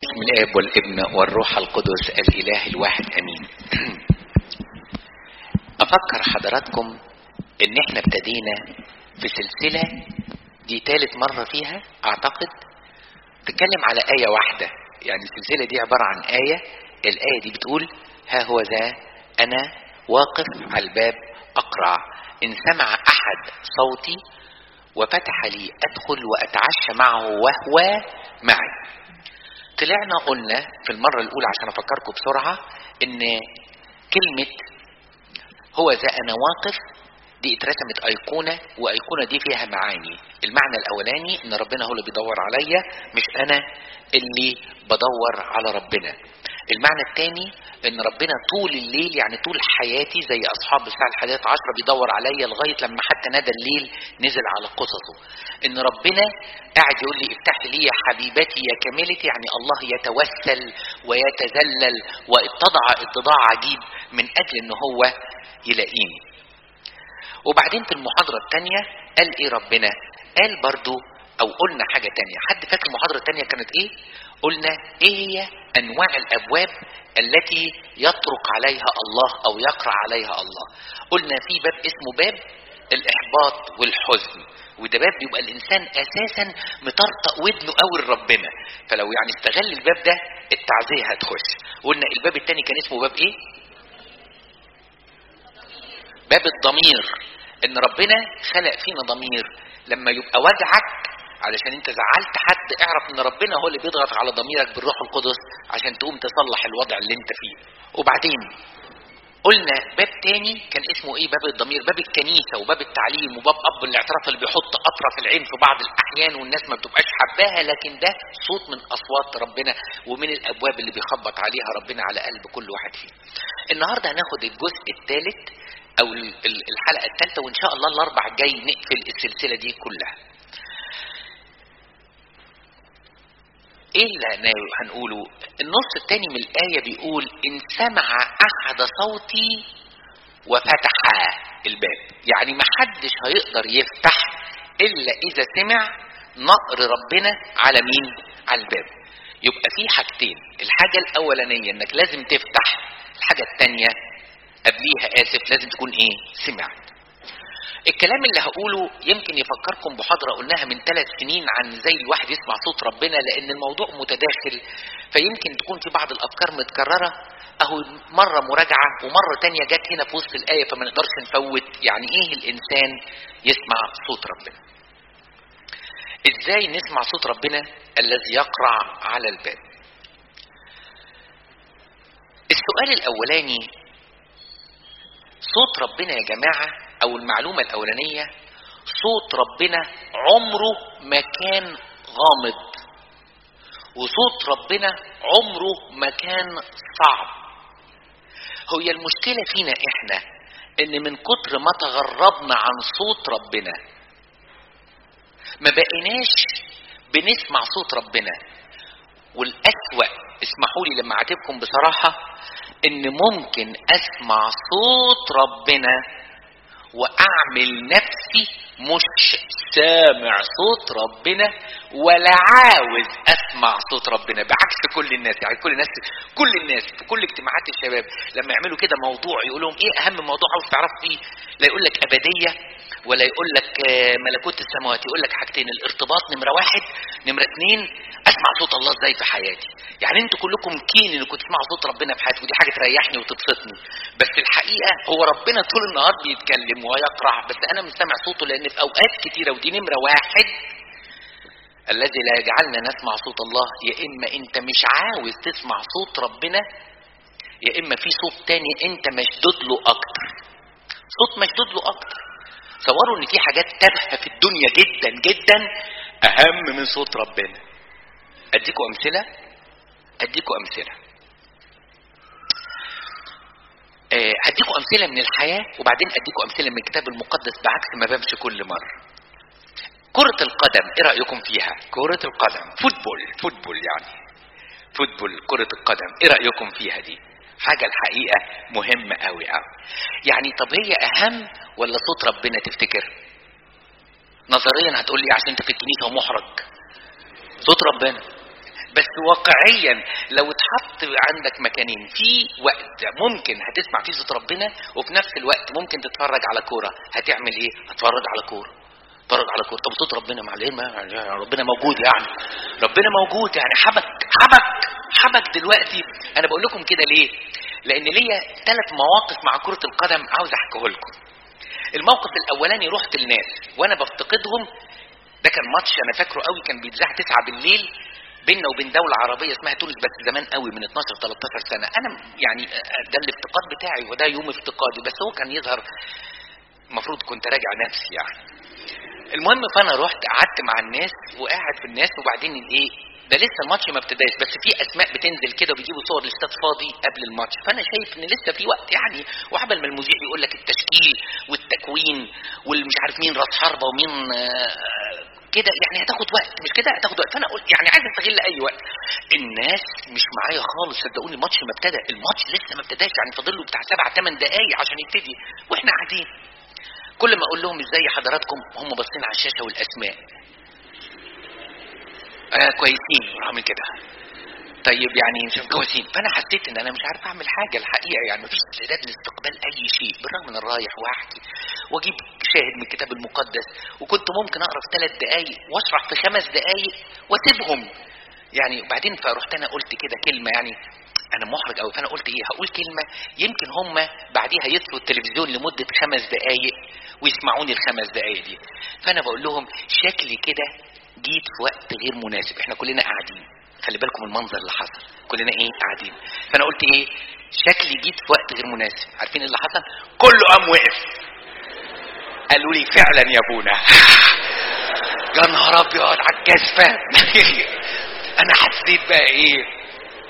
باسم الاب والابن والروح القدس الاله الواحد امين افكر حضراتكم ان احنا ابتدينا في سلسلة دي تالت مرة فيها اعتقد تتكلم على آية واحدة يعني السلسلة دي عبارة عن آية الآية دي بتقول ها هو ذا أنا واقف على الباب أقرع إن سمع أحد صوتي وفتح لي أدخل وأتعشى معه وهو معي طلعنا قلنا في المرة الأولى عشان أفكركم بسرعة إن كلمة هو ذا أنا واقف دي اترسمت أيقونة وأيقونة دي فيها معاني المعنى الأولاني إن ربنا هو اللي بيدور عليا مش أنا اللي بدور على ربنا المعنى الثاني ان ربنا طول الليل يعني طول حياتي زي اصحاب الساعه الحادية عشرة بيدور عليا لغايه لما حتى نادى الليل نزل على قصصه ان ربنا قاعد يقول لي افتحي لي يا حبيبتي يا كاملتي يعني الله يتوسل ويتذلل واتضع اتضاع عجيب من اجل ان هو يلاقيني وبعدين في المحاضرة الثانية قال ايه ربنا قال برضو او قلنا حاجة تانية حد فاكر المحاضرة الثانية كانت ايه قلنا ايه هي انواع الابواب التي يطرق عليها الله او يقرع عليها الله قلنا في باب اسمه باب الاحباط والحزن وده باب بيبقى الانسان اساسا مطرطق ودنه قوي لربنا فلو يعني استغل الباب ده التعزيه هتخش قلنا الباب الثاني كان اسمه باب ايه باب الضمير ان ربنا خلق فينا ضمير لما يبقى وجعك علشان انت زعلت حد اعرف ان ربنا هو اللي بيضغط على ضميرك بالروح القدس عشان تقوم تصلح الوضع اللي انت فيه وبعدين قلنا باب تاني كان اسمه ايه باب الضمير باب الكنيسه وباب التعليم وباب اب الاعتراف اللي بيحط اطرف العين في بعض الاحيان والناس ما بتبقاش حباها لكن ده صوت من اصوات ربنا ومن الابواب اللي بيخبط عليها ربنا على قلب كل واحد فينا النهارده هناخد الجزء الثالث او الحلقه الثالثه وان شاء الله الاربع الجاي نقفل السلسله دي كلها ايه اللي هنقوله النص الثاني من الايه بيقول ان سمع احد صوتي وفتح الباب يعني ما حدش هيقدر يفتح الا اذا سمع نقر ربنا على مين على الباب يبقى في حاجتين الحاجه الاولانيه انك لازم تفتح الحاجه الثانيه قبليها اسف لازم تكون ايه سمعت الكلام اللي هقوله يمكن يفكركم بحضرة قلناها من ثلاث سنين عن زي الواحد يسمع صوت ربنا لأن الموضوع متداخل فيمكن تكون في بعض الأفكار متكررة أهو مرة مراجعة ومرة تانية جت هنا في وسط الآية فما نقدرش نفوت يعني إيه الإنسان يسمع صوت ربنا إزاي نسمع صوت ربنا الذي يقرع على الباب السؤال الأولاني صوت ربنا يا جماعة أو المعلومة الأولانية صوت ربنا عمره ما كان غامض وصوت ربنا عمره ما كان صعب هي المشكلة فينا إحنا إن من كتر ما تغربنا عن صوت ربنا ما بقيناش بنسمع صوت ربنا والأسوأ اسمحوا لي لما أعاتبكم بصراحة إن ممكن أسمع صوت ربنا واعمل نفسي مش سامع صوت ربنا ولا عاوز اسمع صوت ربنا بعكس كل الناس يعني كل الناس كل الناس في كل اجتماعات الشباب لما يعملوا كده موضوع يقول لهم ايه اهم موضوع عاوز تعرف فيه لا يقول لك ابديه ولا يقول لك ملكوت السماوات يقول لك حاجتين الارتباط نمره واحد نمره اثنين اسمع صوت الله ازاي في حياتي يعني انتوا كلكم كين انكم تسمعوا صوت ربنا في حياتكم ودي حاجه تريحني وتبسطني بس الحقيقه هو ربنا طول النهار بيتكلم ويقرع بس انا مش سامع صوته لان في اوقات كتيره ودي نمره واحد الذي لا يجعلنا نسمع صوت الله يا اما انت مش عاوز تسمع صوت ربنا يا اما في صوت تاني انت مشدود له اكتر صوت مشدود له اكتر تصوروا ان في حاجات تافهه في الدنيا جدا جدا اهم من صوت ربنا اديكم امثله اديكم امثله أه هديكم امثله من الحياه وبعدين اديكم امثله من الكتاب المقدس بعكس ما بمشي كل مره كرة القدم ايه رأيكم فيها؟ كرة القدم فوتبول فوتبول يعني فوتبول كرة القدم ايه رأيكم فيها دي؟ حاجة الحقيقة مهمة قوي قوي يعني طب هي اهم ولا صوت ربنا تفتكر؟ نظريا هتقول لي عشان انت في الكنيسة ومحرج صوت ربنا بس واقعيا لو اتحط عندك مكانين في وقت ممكن هتسمع فيه صوت ربنا وفي نفس الوقت ممكن تتفرج على كوره هتعمل ايه هتفرج على كوره اتفرج على كوره طب صوت ربنا مع ليه ما ربنا موجود يعني ربنا موجود يعني حبك حبك حبك دلوقتي انا بقول لكم كده ليه لان ليا ثلاث مواقف مع كره القدم عاوز احكيه لكم الموقف الاولاني رحت الناس وانا بفتقدهم ده كان ماتش انا فاكره قوي كان بيتذاع 9 بالليل بيننا وبين دولة عربية اسمها تونس بس زمان قوي من 12 13 سنة أنا يعني ده الافتقاد بتاعي وده يوم افتقادي بس هو كان يظهر المفروض كنت راجع نفسي يعني المهم فانا رحت قعدت مع الناس وقاعد في الناس وبعدين ايه ده لسه الماتش ما ابتداش بس في اسماء بتنزل كده وبيجيبوا صور الاستاد فاضي قبل الماتش فانا شايف ان لسه في وقت يعني وعبل ما المذيع يقول لك التشكيل والتكوين والمش عارف مين راس حربه ومين كده يعني هتاخد وقت مش كده هتاخد وقت فانا قلت يعني عايز استغل اي وقت الناس مش معايا خالص صدقوني الماتش ما ابتدى الماتش لسه ما ابتداش يعني فاضل له بتاع سبع ثمان دقايق عشان يبتدي واحنا قاعدين كل ما اقول لهم ازاي حضراتكم هم باصين على الشاشه والاسماء آه كويسين عامل كده طيب يعني مش كويسين فانا حسيت ان انا مش عارف اعمل حاجه الحقيقه يعني مفيش استعداد لاستقبال اي شيء بالرغم من الرايح واحكي واجيب شاهد من الكتاب المقدس وكنت ممكن اقرا في ثلاث دقائق واشرح في خمس دقائق واسيبهم يعني وبعدين فرحت انا قلت كده كلمه يعني انا محرج قوي فانا قلت ايه هقول كلمه يمكن هم بعديها يطفوا التلفزيون لمده خمس دقائق ويسمعوني الخمس دقائق دي فانا بقول لهم شكلي كده جيت في وقت غير مناسب احنا كلنا قاعدين خلي بالكم المنظر اللي حصل كلنا ايه قاعدين فانا قلت ايه شكلي جيت في وقت غير مناسب عارفين اللي حصل كله قام وقف قالوا لي فعلا يا ابونا يا نهار ابيض على الكسفه انا حسيت بقى ايه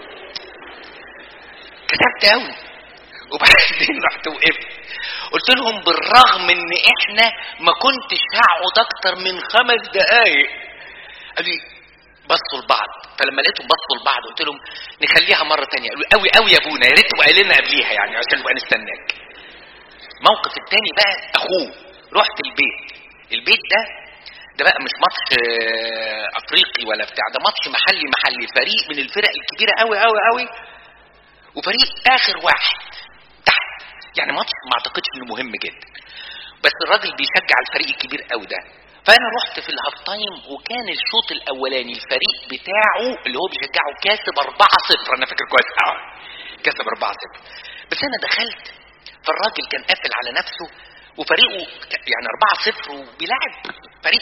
كتبت قوي وبعدين رحت وقفت قلت لهم بالرغم ان احنا ما كنتش هقعد اكتر من خمس دقايق قالوا لي بصوا لبعض فلما لقيتهم بصوا لبعض قلت لهم نخليها مره تانية قالوا قوي قوي يا ابونا يا ريت قايل لنا قبليها يعني عشان نبقى نستناك الموقف التاني بقى اخوه رحت البيت البيت ده ده بقى مش ماتش افريقي ولا بتاع ده ماتش محلي محلي فريق من الفرق الكبيره قوي قوي قوي وفريق اخر واحد تحت يعني ماتش ما اعتقدش انه مهم جدا بس الراجل بيشجع الفريق الكبير قوي ده فانا رحت في الهاف تايم وكان الشوط الاولاني الفريق بتاعه اللي هو بيشجعه كاسب 4-0 انا فاكر كويس قوي كاسب 4-0 بس انا دخلت فالراجل كان قافل على نفسه وفريقه يعني 4-0 وبيلاعب فريق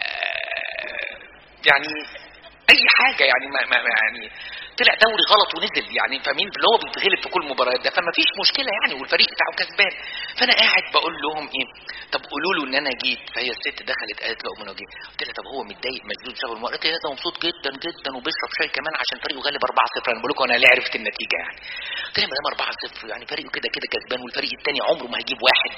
يعني اي حاجه يعني ما, ما يعني طلع دوري غلط ونزل يعني فاهمين اللي هو بيتغلب في كل المباريات ده فما فيش مشكله يعني والفريق بتاعه كسبان فانا قاعد بقول لهم ايه طب قولوا له ان انا جيت فهي الست دخلت قالت له امنا جيت قلت لها طب هو متضايق مسجون بسبب المباراه قالت لي ده مبسوط جدا جدا وبيشرب شاي كمان عشان فريقه غالب 4-0 انا بقول لكم انا ليه عرفت النتيجه يعني قلت لها ما دام 4-0 يعني فريقه كده كده كسبان والفريق الثاني عمره ما هيجيب واحد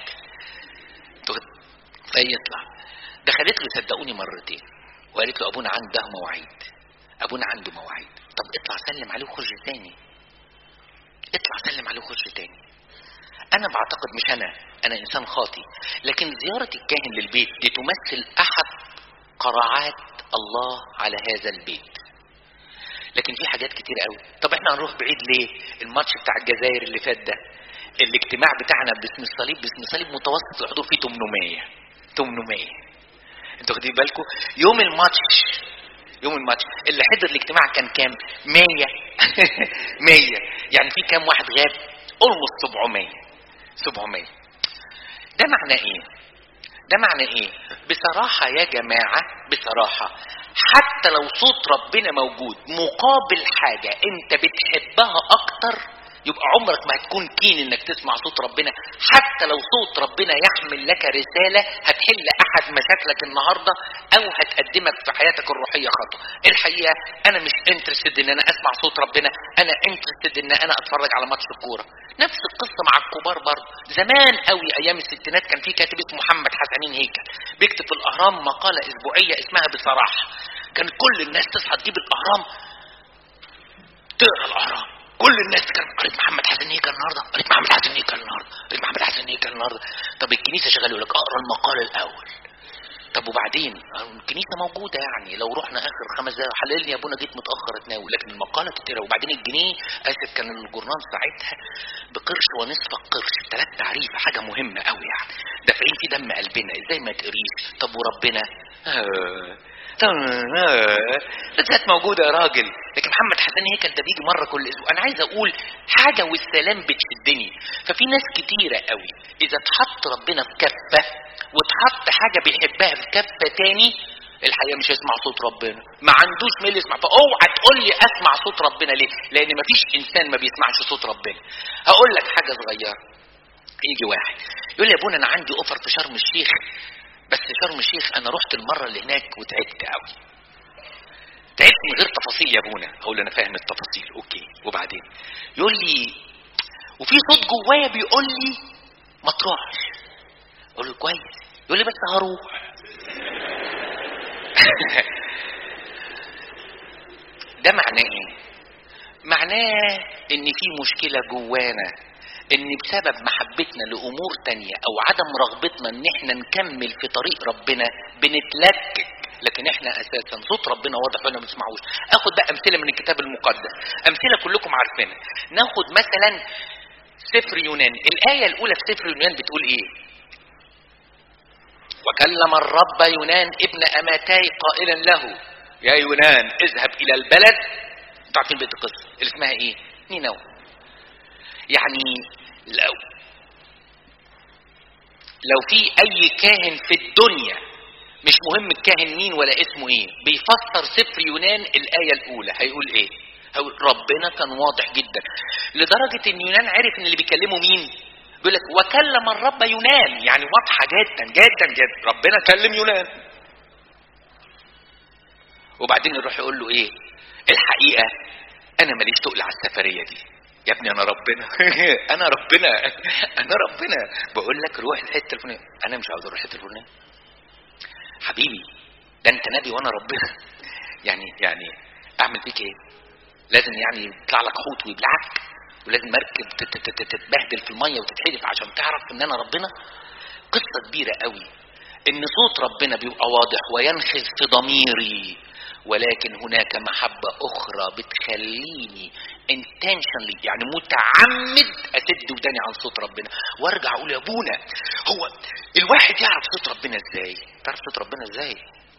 فيطلع دخلت له صدقوني مرتين وقالت له ابونا عنده مواعيد ابونا عنده مواعيد طب اطلع سلم عليه وخرج تاني اطلع سلم عليه وخرج تاني انا بعتقد مش انا انا انسان خاطي لكن زيارة الكاهن للبيت دي تمثل احد قراعات الله على هذا البيت لكن في حاجات كتير قوي طب احنا هنروح بعيد ليه الماتش بتاع الجزائر اللي فات ده الاجتماع بتاعنا باسم الصليب باسم الصليب متوسط الحضور فيه 800 800 انتوا واخدين بالكم يوم الماتش يوم الماتش اللي حضر الاجتماع كان كام 100 100 يعني في كام واحد غاب اولموست 700 700 ده معناه ايه ده معناه ايه بصراحه يا جماعه بصراحه حتى لو صوت ربنا موجود مقابل حاجه انت بتحبها اكتر يبقى عمرك ما هتكون كين انك تسمع صوت ربنا حتى لو صوت ربنا يحمل لك رسالة هتحل احد مشاكلك النهاردة او هتقدمك في حياتك الروحية خطوة الحقيقة انا مش انترستد ان انا اسمع صوت ربنا انا انترستد ان انا اتفرج على ماتش الكورة نفس القصة مع الكبار برضه زمان قوي ايام الستينات كان في كاتب اسمه محمد حسنين هيكل بيكتب في الاهرام مقالة اسبوعية اسمها بصراحة كانت كل الناس تصحى تجيب الاهرام تقرا الاهرام كل الناس كان قريت محمد حسن هيكل النهارده قريت محمد حسن هيكل النهارده قريت محمد حسن هيكل النهارده طب الكنيسه شغاله يقول لك اقرا المقال الاول طب وبعدين آه، الكنيسه موجوده يعني لو رحنا اخر خمس دقايق حللني يا ابونا جيت متاخر اتناول لكن المقاله تتقرا وبعدين الجنيه اسف كان الجورنال ساعتها بقرش ونصف القرش ثلاث تعريف حاجه مهمه قوي يعني دافعين في دم قلبنا ازاي ما تقريش طب وربنا آه. طب آه. كانت موجوده يا راجل لكن محمد حسن هيكل ده بيجي مره كل اسبوع انا عايز اقول حاجه والسلام بتشدني ففي ناس كتيره قوي اذا اتحط ربنا في كفه واتحط حاجه بيحبها في كفه تاني الحقيقه مش هيسمع صوت ربنا ما عندوش ميل يسمع فاوعى تقول لي اسمع صوت ربنا ليه لان ما فيش انسان ما بيسمعش صوت ربنا هقول لك حاجه صغيره يجي واحد يقول لي يا ابونا انا عندي اوفر في شرم الشيخ بس شرم الشيخ انا رحت المره اللي هناك وتعبت قوي تعبت من غير تفاصيل يا ابونا اقول له انا فاهم التفاصيل اوكي وبعدين يقول لي وفي صوت جوايا بيقول لي ما تروحش اقول له كويس يقول لي بس هروح ده معناه ايه معناه ان في مشكله جوانا ان بسبب محبتنا لامور تانية او عدم رغبتنا ان احنا نكمل في طريق ربنا بنتلكك لكن احنا اساسا صوت ربنا واضح وانا ما بنسمعوش اخد بقى امثله من الكتاب المقدس امثله كلكم عارفينها ناخد مثلا سفر يونان الايه الاولى في سفر يونان بتقول ايه وكلم الرب يونان ابن اماتاي قائلا له يا يونان اذهب الى البلد انتوا عارفين بيت القصه اللي اسمها ايه نينوى يعني لو لو في اي كاهن في الدنيا مش مهم الكاهن مين ولا اسمه ايه بيفسر سفر يونان الايه الاولى هيقول ايه هيقول ربنا كان واضح جدا لدرجه ان يونان عرف ان اللي بيكلمه مين بيقول لك وكلم الرب يونان يعني واضحه جدا جدا جدا ربنا كلم يونان وبعدين يروح يقول له ايه الحقيقه انا ماليش تقل على السفريه دي يا ابني انا ربنا انا ربنا انا ربنا بقول لك روح الحته الفلانيه انا مش عاوز اروح الحته الفلانيه حبيبي ده انت نبي وانا ربنا يعني يعني اعمل فيك ايه لازم يعني يطلع لك حوت ويبلعك ولازم مركب تت- تت- تت- تتبهدل في الميه وتتحدف عشان تعرف ان انا ربنا قصه كبيره قوي ان صوت ربنا بيبقى واضح وينخز في ضميري ولكن هناك محبة أخرى بتخليني intentionally يعني متعمد أسد وداني عن صوت ربنا وارجع أقول يا أبونا هو الواحد يعرف صوت ربنا إزاي؟ تعرف صوت ربنا إزاي؟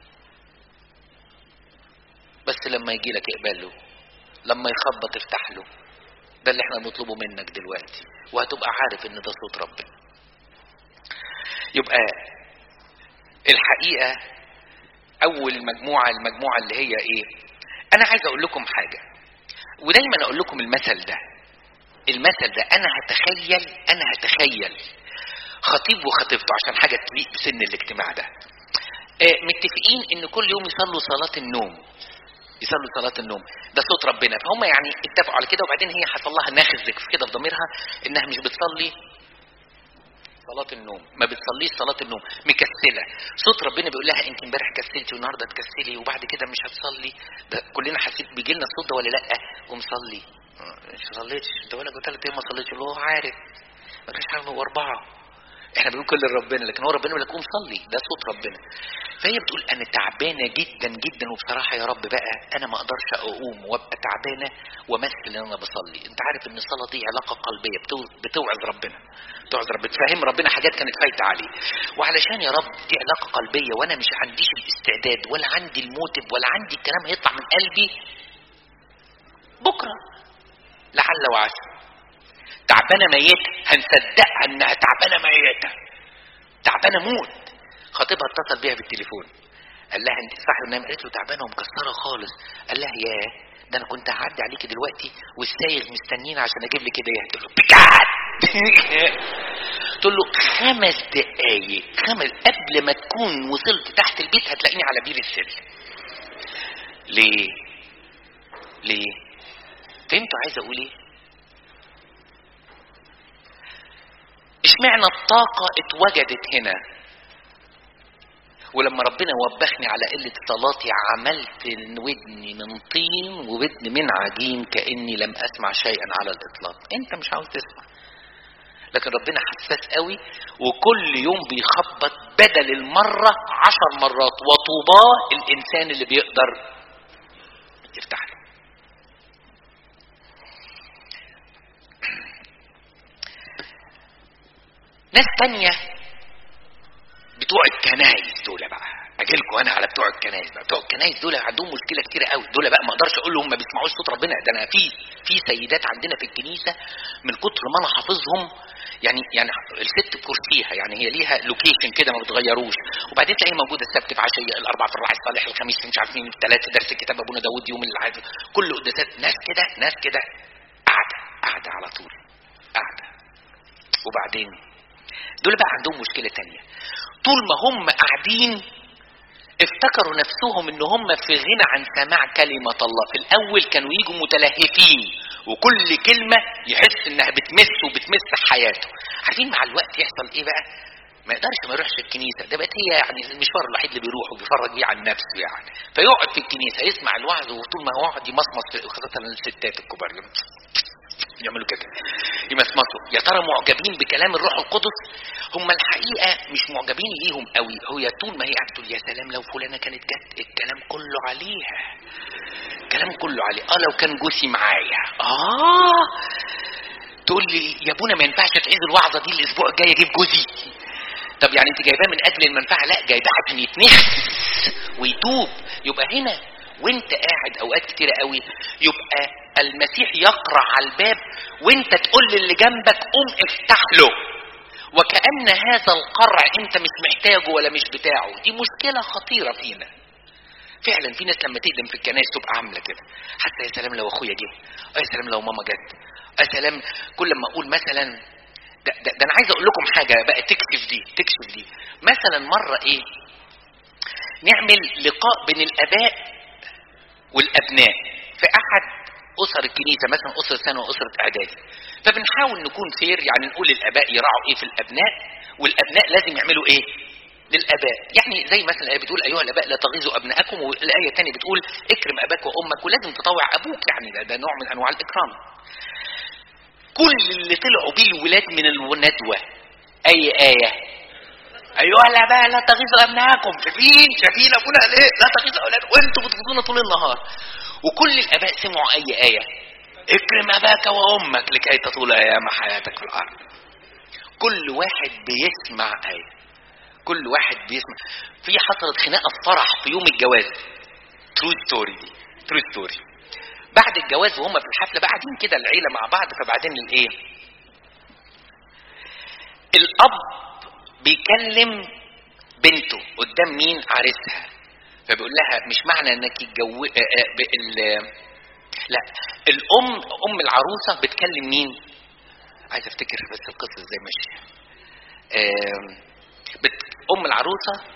بس لما يجي لك اقبله لما يخبط افتح له ده اللي احنا بنطلبه منك دلوقتي وهتبقى عارف ان ده صوت ربنا يبقى الحقيقة أول المجموعة المجموعة اللي هي إيه؟ أنا عايز أقول لكم حاجة ودايما أقول لكم المثل ده المثل ده أنا هتخيل أنا هتخيل خطيب وخطيبته عشان حاجة تليق بسن الاجتماع ده آه، متفقين إن كل يوم يصلوا صلاة النوم يصلوا صلاة النوم ده صوت ربنا فهم يعني اتفقوا على كده وبعدين هي حصل لها ناخذ كده في ضميرها انها مش بتصلي صلاة النوم ما بتصليش صلاة النوم مكسلة صوت ربنا بيقول لها انت امبارح كسلتي والنهارده تكسلي وبعد كده مش هتصلي ده كلنا حسيت بيجي لنا الصوت ده ولا لا قوم صلي آه، مش صليتش انت ولا قلت ثلاث ايام ما صليتش اللي هو عارف ما فيش حاجه هو اربعه احنا بنقول كل لربنا لكن هو ربنا بيقول لك قوم صلي ده صوت ربنا فهي بتقول انا تعبانه جدا جدا وبصراحه يا رب بقى انا ما اقدرش اقوم وابقى تعبانه وامثل ان انا بصلي انت عارف ان الصلاه دي علاقه قلبيه بتو- بتوعظ ربنا بتوعظ ربنا بتفهم ربنا حاجات كانت فايته عليه وعلشان يا رب دي علاقه قلبيه وانا مش عنديش الاستعداد ولا عندي الموتب ولا عندي الكلام هيطلع من قلبي بكره لعل وعسى تعبانه ميته هنصدقها انها تعبانه ميته تعبانه موت خطيبها اتصل بيها بالتليفون قال لها انت صح ونام قالت له تعبانه ومكسره خالص قال لها ياه ده انا كنت هعدي عليكي دلوقتي والسايغ مستنيين عشان اجيب لك هديه تقول له بجد تقول له خمس دقايق خمس قبل ما تكون وصلت تحت البيت هتلاقيني على بير السلم ليه ليه فهمتوا عايز اقول ايه اشمعنى الطاقة اتوجدت هنا ولما ربنا وبخني على قلة صلاتي عملت ودني من طين وودن من عجين كأني لم أسمع شيئا على الإطلاق أنت مش عاوز تسمع لكن ربنا حساس قوي وكل يوم بيخبط بدل المرة عشر مرات وطوباه الإنسان اللي بيقدر يفتح له ناس تانية بتوع الكنايس دول بقى اجيلكم انا على بتوع الكنايس بقى بتوع الكنايس دول عندهم مشكله كتيره قوي دول بقى ما اقدرش اقول لهم ما بيسمعوش صوت ربنا ده انا في في سيدات عندنا في الكنيسه من كتر ما انا حافظهم يعني يعني الست بكرسيها يعني هي ليها لوكيشن كده ما بتغيروش وبعدين تلاقيها موجوده السبت في عشيه الاربع في الراعي الصالح الخميس في مش عارف مين الثلاث درس كتاب ابونا داوود يوم العاد كل قداسات ناس كده ناس كده قاعده قاعده على طول قاعده وبعدين دول بقى عندهم مشكله تانية طول ما هم قاعدين افتكروا نفسهم ان هم في غنى عن سماع كلمة الله في الاول كانوا يجوا متلهفين وكل كلمة يحس انها بتمس وبتمس حياته عارفين مع الوقت يحصل ايه بقى ما يقدرش ما يروحش الكنيسة ده بقت هي يعني المشوار الوحيد اللي بيروح وبيفرج بيه عن نفسه يعني فيقعد في الكنيسة يسمع الوعظ وطول ما هو قاعد يمصمص خاصة الستات الكبار يعملوا كده يمسمسوا يا ترى معجبين بكلام الروح القدس هم الحقيقه مش معجبين ليهم قوي هو طول ما هي قاعده تقول يا سلام لو فلانه كانت جت الكلام كله عليها الكلام كله عليه اه لو كان جوزي معايا اه تقول لي يا ابونا ما ينفعش تعيد الوعظه دي الاسبوع الجاي اجيب جوزي طب يعني انت جايباه من اجل المنفعه لا جايباه عشان يتنفس ويتوب يبقى هنا وانت قاعد اوقات كتيره قوي يبقى المسيح يقرع على الباب وانت تقول للي جنبك قوم افتح له وكأن هذا القرع انت مش محتاجه ولا مش بتاعه دي مشكلة خطيرة فينا فعلا في ناس لما تقدم في الكنائس تبقى عاملة كده حتى يا سلام لو اخويا جه يا سلام لو ماما جت يا سلام كل ما اقول مثلا ده, ده, ده انا عايز اقول لكم حاجة بقى تكشف دي تكشف دي مثلا مرة ايه نعمل لقاء بين الاباء والابناء في احد اسر الكنيسه مثلا اسره ثانوي واسره اعدادي فبنحاول نكون فير يعني نقول للاباء يراعوا ايه في الابناء والابناء لازم يعملوا ايه للاباء يعني زي مثلا الايه بتقول ايها الاباء لا تغيظوا ابنائكم والايه الثانيه بتقول اكرم اباك وامك ولازم تطوع ابوك يعني ده, ده نوع من انواع الاكرام كل اللي طلعوا بيه الولاد من الندوه اي ايه ايها الاباء لا تغيظوا ابنائكم شايفين شايفين ابونا قال ايه لا تغيظوا اولاد وانتم بتغيظونا طول النهار وكل الاباء سمعوا اي ايه اكرم اباك وامك لكي تطول ايام حياتك في الارض كل واحد بيسمع ايه كل واحد بيسمع في حصلت خناقه في فرح في يوم الجواز ترو ستوري دي ترو ستوري بعد الجواز وهم في الحفله بقى قاعدين كده العيله مع بعض فبعدين الايه الاب بيكلم بنته قدام مين عريسها فبيقول لها مش معنى انك الجو ال... لا الام ام العروسه بتكلم مين عايز افتكر بس القصه ازاي ماشيه بت... ام العروسه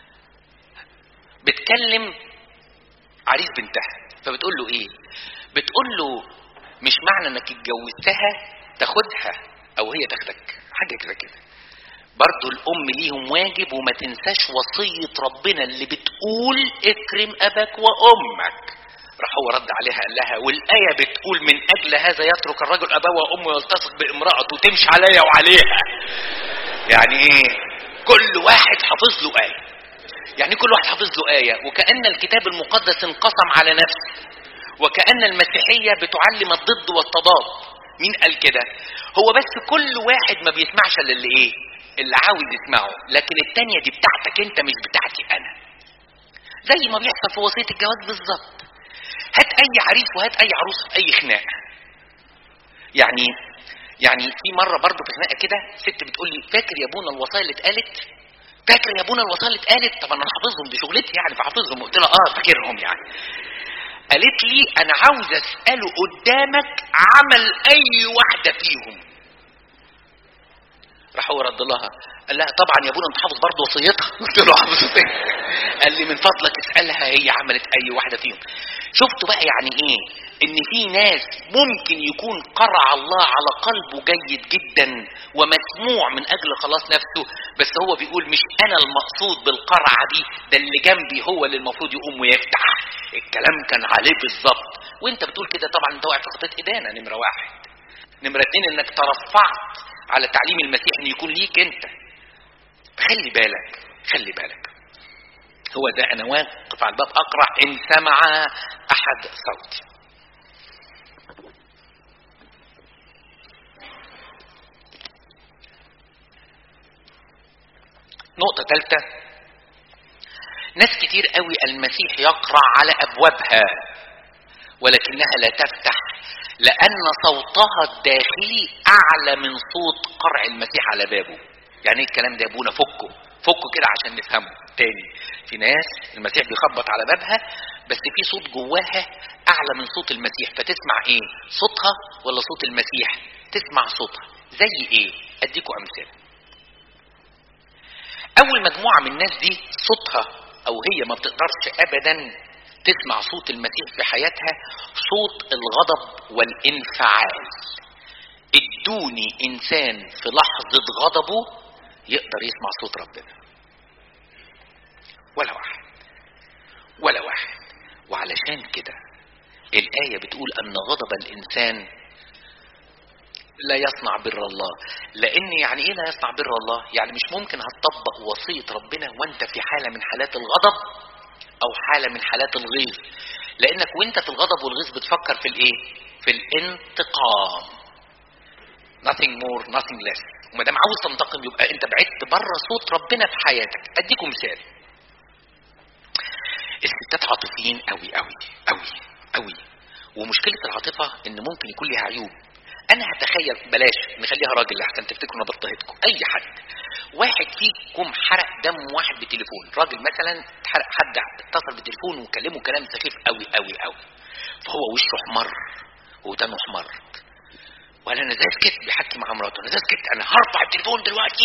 بتكلم عريس بنتها فبتقول له ايه بتقول له مش معنى انك اتجوزتها تاخدها او هي تاخدك حاجه كده كده برضو الام ليهم واجب وما تنساش وصية ربنا اللي بتقول اكرم اباك وامك راح هو رد عليها قال لها والآية بتقول من أجل هذا يترك الرجل أباه وأمه ويلتصق بامرأته تمشي عليا وعليها يعني إيه كل واحد حافظ له آية يعني كل واحد حافظ له آية وكأن الكتاب المقدس انقسم على نفسه وكأن المسيحية بتعلم الضد والتضاد مين قال كده هو بس كل واحد ما بيسمعش الا اللي ايه اللي عاوز يسمعه لكن التانية دي بتاعتك انت مش بتاعتي انا زي ما بيحصل في وصية الجواز بالظبط هات اي عريس وهات اي عروسة في اي خناقة يعني يعني في مرة برضه في خناقة كده ست بتقول لي فاكر يا ابونا الوصايا اللي اتقالت فاكر يا ابونا الوصايا اللي اتقالت طب انا حافظهم دي شغلتي يعني فحافظهم قلت لها اه فاكرهم يعني قالت لي انا عاوز اساله قدامك عمل اي واحده فيهم راح هو رد لها قال لها طبعا يا ابونا انت حافظ برضه وصيتها قلت له حافظ قال لي من فضلك اسالها هي عملت اي واحده فيهم شفتوا بقى يعني ايه ان في ناس ممكن يكون قرع الله على قلبه جيد جدا ومسموع من اجل خلاص نفسه بس هو بيقول مش انا المقصود بالقرعه دي ده اللي جنبي هو اللي المفروض يقوم ويفتح الكلام كان عليه بالظبط وانت بتقول كده طبعا انت واقع في خطيه ادانه نمره واحد نمره اتنين انك ترفعت على تعليم المسيح ان يكون ليك انت خلي بالك خلي بالك هو ده انا واقف على الباب اقرع ان سمع احد صوتي نقطة ثالثة ناس كتير قوي المسيح يقرع على أبوابها ولكنها لا تفتح لأن صوتها الداخلي أعلى من صوت قرع المسيح على بابه يعني ايه الكلام ده يا ابونا فكه فكه كده عشان نفهمه تاني في ناس المسيح بيخبط على بابها بس في صوت جواها أعلى من صوت المسيح فتسمع ايه صوتها ولا صوت المسيح تسمع صوتها زي ايه اديكم امثله اول مجموعه من الناس دي صوتها او هي ما بتقدرش ابدا تسمع صوت المسيح في حياتها صوت الغضب والانفعال ادوني انسان في لحظه غضبه يقدر يسمع صوت ربنا ولا واحد ولا واحد وعلشان كده الايه بتقول ان غضب الانسان لا يصنع بر الله لان يعني ايه لا يصنع بر الله يعني مش ممكن هتطبق وصية ربنا وانت في حالة من حالات الغضب او حالة من حالات الغيظ لانك وانت في الغضب والغيظ بتفكر في الايه في الانتقام nothing more nothing less وما دام عاوز تنتقم يبقى انت بعدت بره صوت ربنا في حياتك اديكم مثال الستات عاطفيين قوي قوي قوي قوي ومشكله العاطفه ان ممكن يكون ليها عيوب انا هتخيل بلاش نخليها راجل لحسن تفتكروا انا بضطهدكم اي حد واحد فيكم حرق دم واحد بتليفون راجل مثلا حرق حد اتصل بالتليفون وكلمه كلام سخيف قوي قوي قوي فهو وشه احمر ودانه احمر ولا انا زي سكت بيحكي مع مراته انا زي سكت انا هرفع التليفون دلوقتي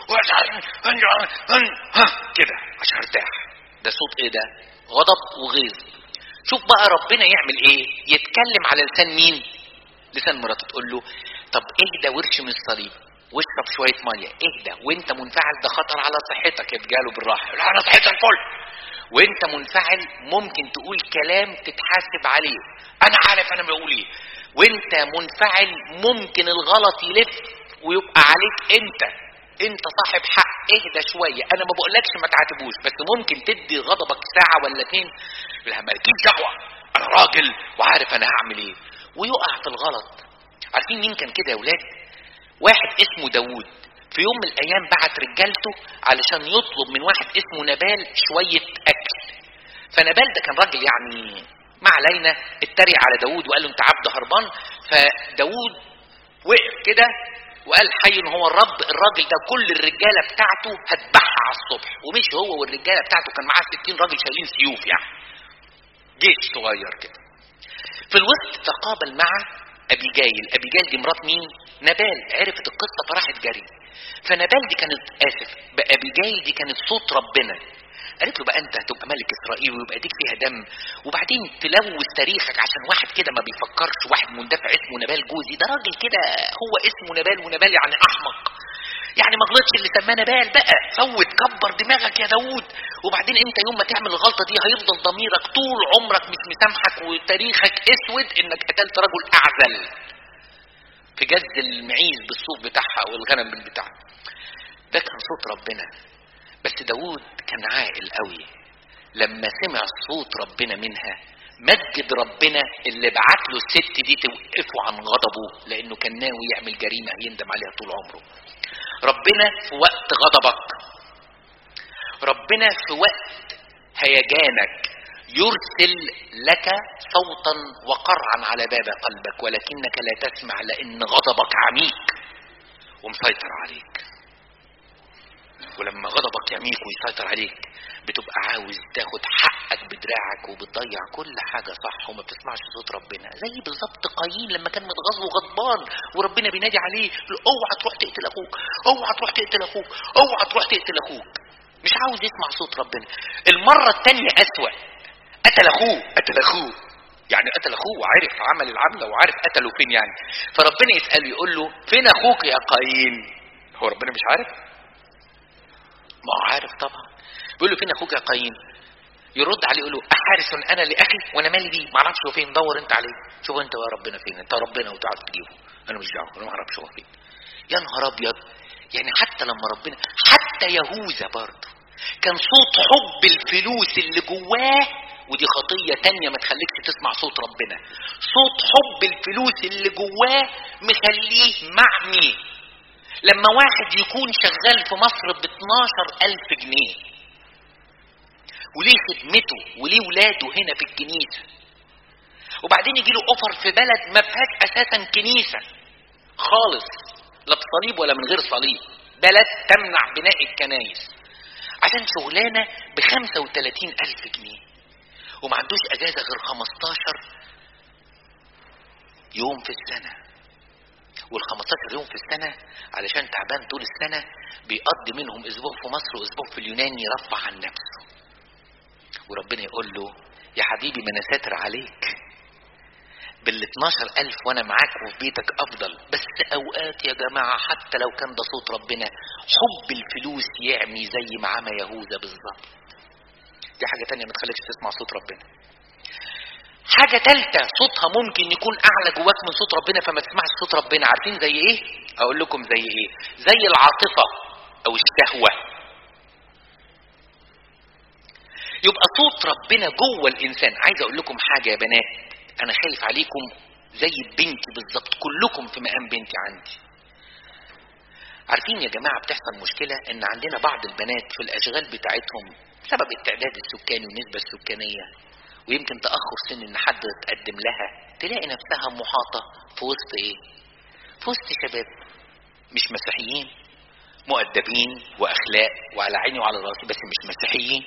كده عشان ارتاح ده صوت ايه ده غضب وغيظ شوف بقى ربنا يعمل ايه يتكلم على لسان مين لسان مراته تقول له طب اهدى وارش من الصليب واشرب شويه ميه اهدى وانت منفعل ده خطر على صحتك ادجاله بالراحه لا انا صحتي الفل وانت منفعل ممكن تقول كلام تتحاسب عليه انا عارف انا بقول ايه وانت منفعل ممكن الغلط يلف ويبقى عليك انت انت صاحب حق اهدى شويه انا ما بقولكش ما تعاتبوش بس ممكن تدي غضبك ساعه ولا اتنين لا مالكيش دعوه انا راجل وعارف انا هعمل ايه ويقع في الغلط عارفين مين كان كده يا ولاد واحد اسمه داوود في يوم من الايام بعت رجالته علشان يطلب من واحد اسمه نبال شويه اكل فنبال ده كان راجل يعني ما علينا اتريق على داوود وقال له انت عبد هربان فداوود وقف كده وقال حي هو الرب الراجل ده كل الرجاله بتاعته هتبعها على الصبح ومش هو والرجاله بتاعته كان معاه 60 راجل شايلين سيوف يعني جيش صغير كده في الوسط تقابل مع ابيجايل ابيجايل دي مرات مين نبال عرفت القصه فراحت جري فنبال دي كانت اسف بابيجايل دي كانت صوت ربنا قالت له بقى انت هتبقى ملك اسرائيل ويبقى ايديك فيها دم وبعدين تلوث تاريخك عشان واحد كده ما بيفكرش واحد مندفع اسمه نبال جوزي ده راجل كده هو اسمه نبال ونبال يعني احمق يعني ما غلطش اللي سماه نبال بقى فوت كبر دماغك يا داوود وبعدين انت يوم ما تعمل الغلطه دي هيفضل ضميرك طول عمرك مش مسامحك وتاريخك اسود انك قتلت رجل اعزل في جز المعيز بالصوف بتاعها والغنم بتاعها ده كان صوت ربنا بس داوود كان عاقل قوي لما سمع صوت ربنا منها مجد ربنا اللي بعت له الست دي توقفه عن غضبه لانه كان ناوي يعمل جريمه يندم عليها طول عمره ربنا في وقت غضبك ربنا في وقت هيجانك يرسل لك صوتا وقرعا على باب قلبك ولكنك لا تسمع لان غضبك عميق ومسيطر عليك ولما غضبك يعميك ويسيطر عليك بتبقى عاوز تاخد حقك بدراعك وبتضيع كل حاجة صح وما بتسمعش صوت ربنا زي بالظبط قايين لما كان متغاظ وغضبان وربنا بينادي عليه اوعى تروح تقتل اخوك اوعى تروح تقتل اخوك اوعى تروح تقتل اخوك مش عاوز يسمع صوت ربنا المرة التانية اسوأ قتل اخوه قتل اخوه يعني قتل اخوه وعرف عمل العملة وعارف قتله فين يعني فربنا يسأله يقول له فين اخوك يا قايين هو ربنا مش عارف ما هو عارف طبعا بيقول له فين اخوك يا قايين يرد عليه يقول له احارس انا لاخي وانا مالي بيه ما اعرفش هو فين دور انت عليه شوف انت يا ربنا فين انت ربنا وتعرف تجيبه انا مش دعوه انا ما اعرفش هو فين يا نهار ابيض يعني حتى لما ربنا حتى يهوذا برضه كان صوت حب الفلوس اللي جواه ودي خطية تانية ما تخليكش تسمع صوت ربنا صوت حب الفلوس اللي جواه مخليه معمي لما واحد يكون شغال في مصر ب 12 ألف جنيه وليه خدمته وليه ولاده هنا في الكنيسة وبعدين يجي له اوفر في بلد ما فيهاش اساسا كنيسة خالص لا بصليب ولا من غير صليب بلد تمنع بناء الكنايس عشان شغلانة ب 35 ألف جنيه وما عندوش أجازة غير 15 يوم في السنة وال 15 يوم في السنة علشان تعبان طول السنة بيقضي منهم أسبوع في مصر وأسبوع في اليونان يرفع عن نفسه وربنا يقول له يا حبيبي ما أنا ساتر عليك بال 12 ألف وأنا معاك وفي بيتك أفضل بس أوقات يا جماعة حتى لو كان ده صوت ربنا حب الفلوس يعمي زي ما عمى يهوذا بالظبط دي حاجة تانية ما تخليكش تسمع صوت ربنا حاجة تالتة صوتها ممكن يكون أعلى جواك من صوت ربنا فما تسمعش صوت ربنا عارفين زي إيه؟ أقول لكم زي إيه؟ زي العاطفة أو الشهوة يبقى صوت ربنا جوه الإنسان عايز أقول لكم حاجة يا بنات أنا خايف عليكم زي بنتي بالظبط كلكم في مقام بنتي عندي عارفين يا جماعة بتحصل مشكلة إن عندنا بعض البنات في الأشغال بتاعتهم بسبب التعداد السكاني والنسبة السكانية ويمكن تأخر سن إن حد تقدم لها تلاقي نفسها محاطة في وسط إيه؟ في وسط شباب مش مسيحيين مؤدبين وأخلاق وعلى عيني وعلى راسي بس مش مسيحيين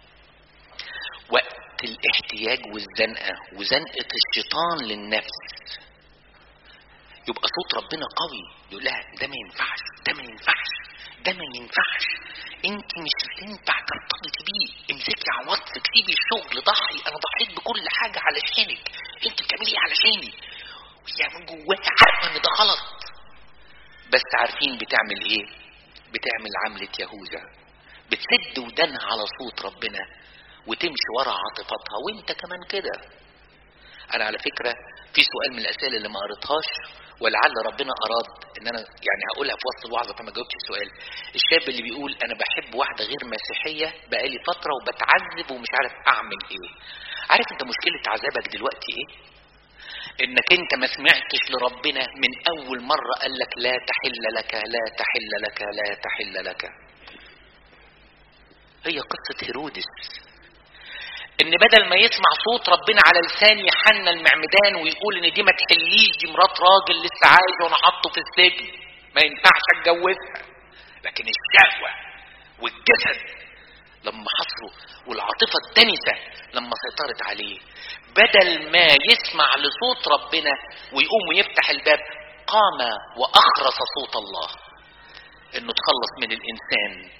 وقت الاحتياج والزنقة وزنقة الشيطان للنفس يبقى صوت ربنا قوي يقول لها ده ما ينفعش ده ما ينفعش ده ما ينفعش انت مش هتنفع ترتبطي بيه امسكي عواطفك سيبي الشغل ضحي انا ضحيت بكل حاجه علشانك انت بتعملي ايه علشاني وهي من جواها عارفه ان ده غلط بس عارفين بتعمل ايه بتعمل عملة يهوذا بتسد ودانها على صوت ربنا وتمشي ورا عاطفتها وانت كمان كده انا على فكرة في سؤال من الاسئله اللي ما قريتهاش ولعل ربنا اراد ان انا يعني هقولها في وسط الوعظه فما جاوبتش السؤال الشاب اللي بيقول انا بحب واحده غير مسيحيه بقالي فتره وبتعذب ومش عارف اعمل ايه عارف انت مشكله عذابك دلوقتي ايه انك انت ما سمعتش لربنا من اول مره قال لك لا تحل لك لا تحل لك لا تحل لك هي قصه هيرودس ان بدل ما يسمع صوت ربنا على لسان يحنى المعمدان ويقول ان دي ما تحليش دي مرات راجل لسه عايش وانا حاطه في السجن ما ينفعش اتجوزها لكن الشهوه والجسد لما حصره والعاطفه الدنسه لما سيطرت عليه بدل ما يسمع لصوت ربنا ويقوم ويفتح الباب قام واخرس صوت الله انه تخلص من الانسان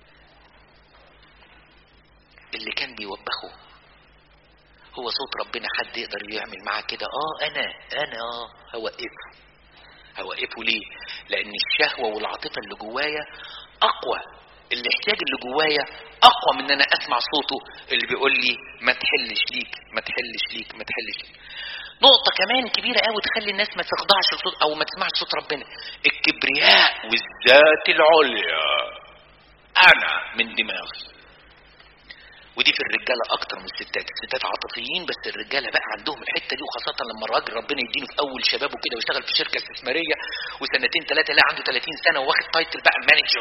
اللي كان بيوبخه هو صوت ربنا حد يقدر يعمل معاه كده اه انا انا اه هوقفه هوقفه ليه لان الشهوة والعاطفة اللي جوايا اقوى الاحتياج اللي جوايا اقوى من ان انا اسمع صوته اللي بيقول لي ما تحلش ليك ما تحلش ليك ما تحلش ليك نقطة كمان كبيرة قوي تخلي الناس ما تخضعش لصوت او ما تسمعش صوت ربنا الكبرياء والذات العليا انا من دماغي ودي في الرجاله اكتر من الستات الستات عاطفيين بس الرجاله بقى عندهم الحته دي وخاصه لما الراجل ربنا يدينه في اول شبابه كده ويشتغل في شركه استثماريه وسنتين ثلاثه لا عنده 30 سنه وواخد تايتل بقى مانجر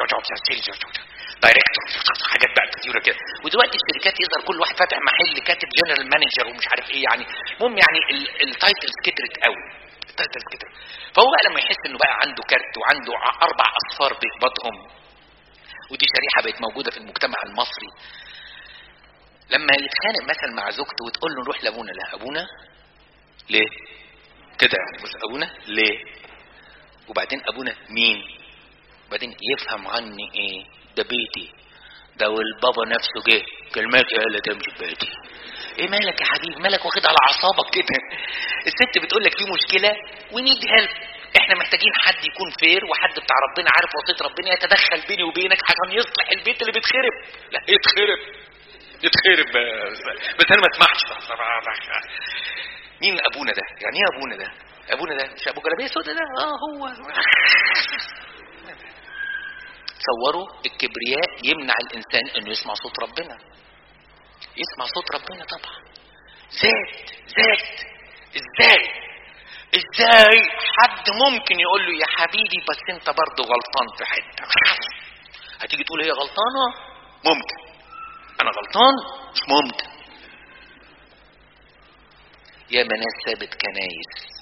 دايركتور حاجات بقى كتيره كده ودلوقتي الشركات يظهر كل واحد فاتح محل كاتب جنرال مانجر ومش عارف ايه يعني المهم يعني التايتلز كترت قوي التايتلز كترت فهو بقى لما يحس انه بقى عنده كارت وعنده اربع اصفار بيقبضهم ودي شريحه بقت موجوده في المجتمع المصري لما يتخانق مثلا مع زوجته وتقول له نروح لابونا لا ابونا ليه كده يعني بص ابونا ليه وبعدين ابونا مين وبعدين يفهم عني ايه ده بيتي ده والبابا نفسه جه كلماتي هي اللي تمشي في بيتي ايه مالك يا حبيبي مالك واخد على اعصابك كده الست بتقول لك في مشكله ونيد هيلب احنا محتاجين حد يكون فير وحد بتاع ربنا عارف وصيه ربنا يتدخل بيني وبينك عشان يصلح البيت اللي بيتخرب لا يتخرب يتخرب بس, بس انا ما اسمعش مين ابونا ده يعني ايه ابونا ده ابونا ده مش ابو جلابيه سودا ده اه هو تصوروا الكبرياء يمنع الانسان انه يسمع صوت ربنا يسمع صوت ربنا طبعا ذات ذات ازاي ازاي حد ممكن يقول له يا حبيبي بس انت برضه غلطان في حته هتيجي تقول هي غلطانه ممكن انا غلطان مش ممكن يا ناس سابت كنايس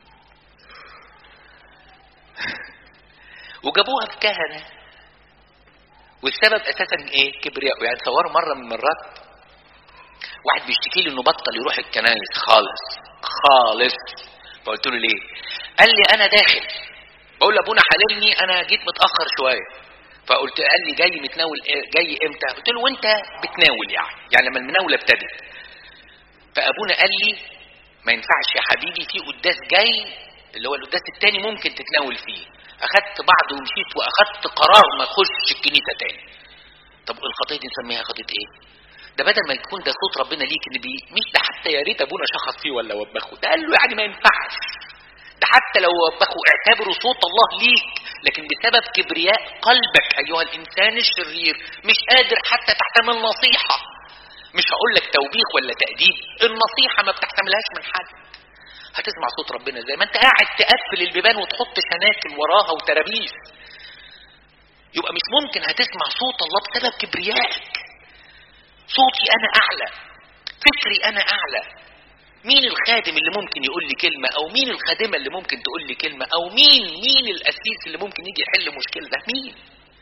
وجابوها في كهنه والسبب اساسا ايه كبرياء يعني تصوروا مره من المرات واحد بيشتكي لي انه بطل يروح الكنايس خالص خالص فقلت له ليه قال لي انا داخل بقول لابونا حللني انا جيت متاخر شويه فقلت قال لي جاي متناول جاي امتى قلت له وانت بتناول يعني يعني لما المناوله ابتدت فابونا قال لي ما ينفعش يا حبيبي في قداس جاي اللي هو القداس التاني ممكن تتناول فيه اخدت بعض ومشيت واخدت قرار ما اخشش الكنيسه تاني طب الخطيه دي نسميها خطيه ايه ده بدل ما يكون ده صوت ربنا ليك اللي بي مش ده حتى يا ريت ابونا شخص فيه ولا وبخه ده قال له يعني ما ينفعش ده حتى لو وبخه اعتبره صوت الله ليك لكن بسبب كبرياء قلبك ايها الانسان الشرير مش قادر حتى تحتمل نصيحه مش هقول لك توبيخ ولا تأديب النصيحه ما بتحتملهاش من حد هتسمع صوت ربنا زي ما انت قاعد تقفل البيبان وتحط شناكل وراها وترابيس يبقى مش ممكن هتسمع صوت الله بسبب كبريائك صوتي انا اعلى فكري انا اعلى مين الخادم اللي ممكن يقول لي كلمه او مين الخادمه اللي ممكن تقول لي كلمه او مين مين القسيس اللي ممكن يجي يحل مشكله ده مين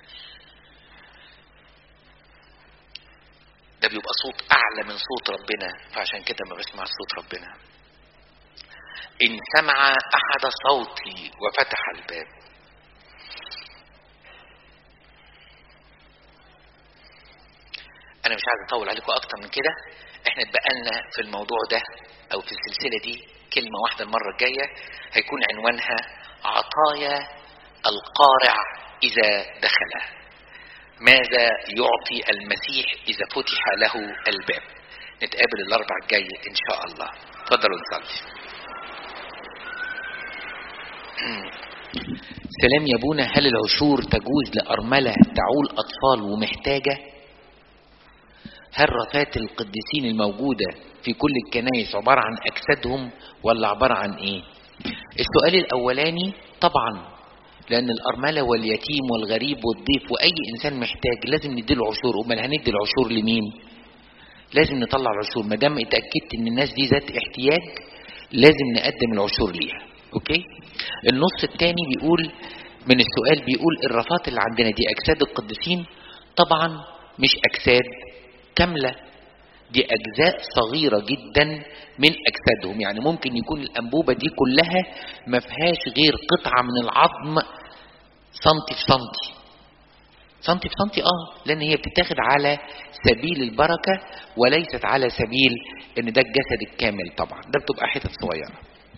ده بيبقى صوت اعلى من صوت ربنا فعشان كده ما بسمع صوت ربنا ان سمع احد صوتي وفتح الباب انا مش عايز اطول عليكم اكتر من كده احنا اتبقى لنا في الموضوع ده او في السلسله دي كلمه واحده المره الجايه هيكون عنوانها عطايا القارع اذا دخل ماذا يعطي المسيح اذا فتح له الباب نتقابل الاربع الجاي ان شاء الله اتفضلوا نصلي سلام يا ابونا هل العشور تجوز لأرملة تعول أطفال ومحتاجة هل رفات القديسين الموجودة في كل الكنائس عبارة عن أجسادهم ولا عبارة عن إيه السؤال الأولاني طبعا لأن الأرملة واليتيم والغريب والضيف وأي إنسان محتاج لازم نديله عشور أمال هندي العشور لمين لازم نطلع العشور ما دام اتأكدت إن الناس دي ذات احتياج لازم نقدم العشور ليها أوكي النص الثاني بيقول من السؤال بيقول الرفات اللي عندنا دي أجساد القديسين طبعا مش أجساد كاملة دي أجزاء صغيرة جدا من أجسادهم يعني ممكن يكون الأنبوبة دي كلها ما فيهاش غير قطعة من العظم سنتي في سنتي سنتي في سنتي اه لان هي بتتاخد على سبيل البركة وليست على سبيل ان ده الجسد الكامل طبعا ده بتبقى حتت صغيرة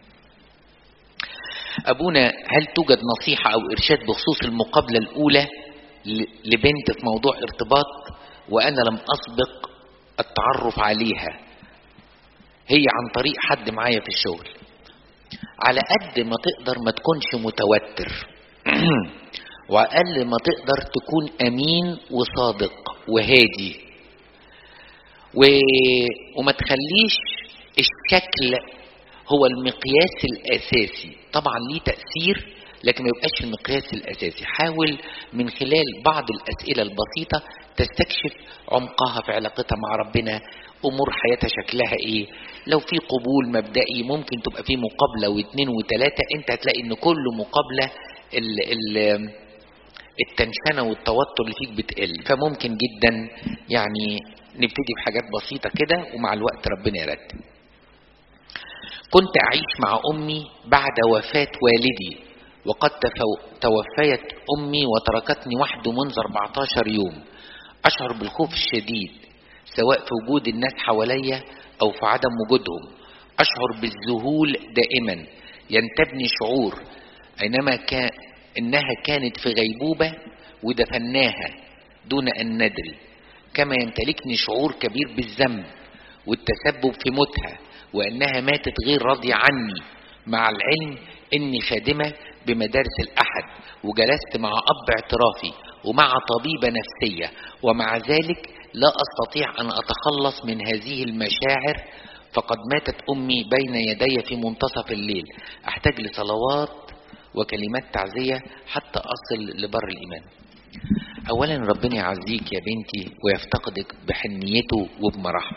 ابونا هل توجد نصيحة او ارشاد بخصوص المقابلة الاولى لبنت في موضوع ارتباط وانا لم اسبق التعرف عليها هي عن طريق حد معايا في الشغل على قد ما تقدر ما تكونش متوتر وأقل ما تقدر تكون أمين وصادق وهادي و... وما تخليش الشكل هو المقياس الأساسي طبعا ليه تأثير لكن ما يبقاش المقياس الأساسي حاول من خلال بعض الأسئلة البسيطة تستكشف عمقها في علاقتها مع ربنا أمور حياتها شكلها إيه لو في قبول مبدئي ممكن تبقى في مقابلة واثنين وثلاثة أنت هتلاقي إن كل مقابلة ال ال التنشنة والتوتر اللي فيك بتقل فممكن جدا يعني نبتدي بحاجات بسيطة كده ومع الوقت ربنا يرتب كنت أعيش مع أمي بعد وفاة والدي وقد توفيت أمي وتركتني وحده منذ 14 يوم أشعر بالخوف الشديد سواء في وجود الناس حواليا أو في عدم وجودهم أشعر بالذهول دائما ينتابني شعور أينما كان إنها كانت في غيبوبة ودفناها دون أن ندري كما يمتلكني شعور كبير بالذنب والتسبب في موتها وأنها ماتت غير راضية عني مع العلم اني خادمة بمدارس الاحد وجلست مع اب اعترافي ومع طبيبة نفسية ومع ذلك لا استطيع ان اتخلص من هذه المشاعر فقد ماتت امي بين يدي في منتصف الليل احتاج لصلوات وكلمات تعزية حتى اصل لبر الايمان اولا ربنا يعزيك يا بنتي ويفتقدك بحنيته وبمراحمه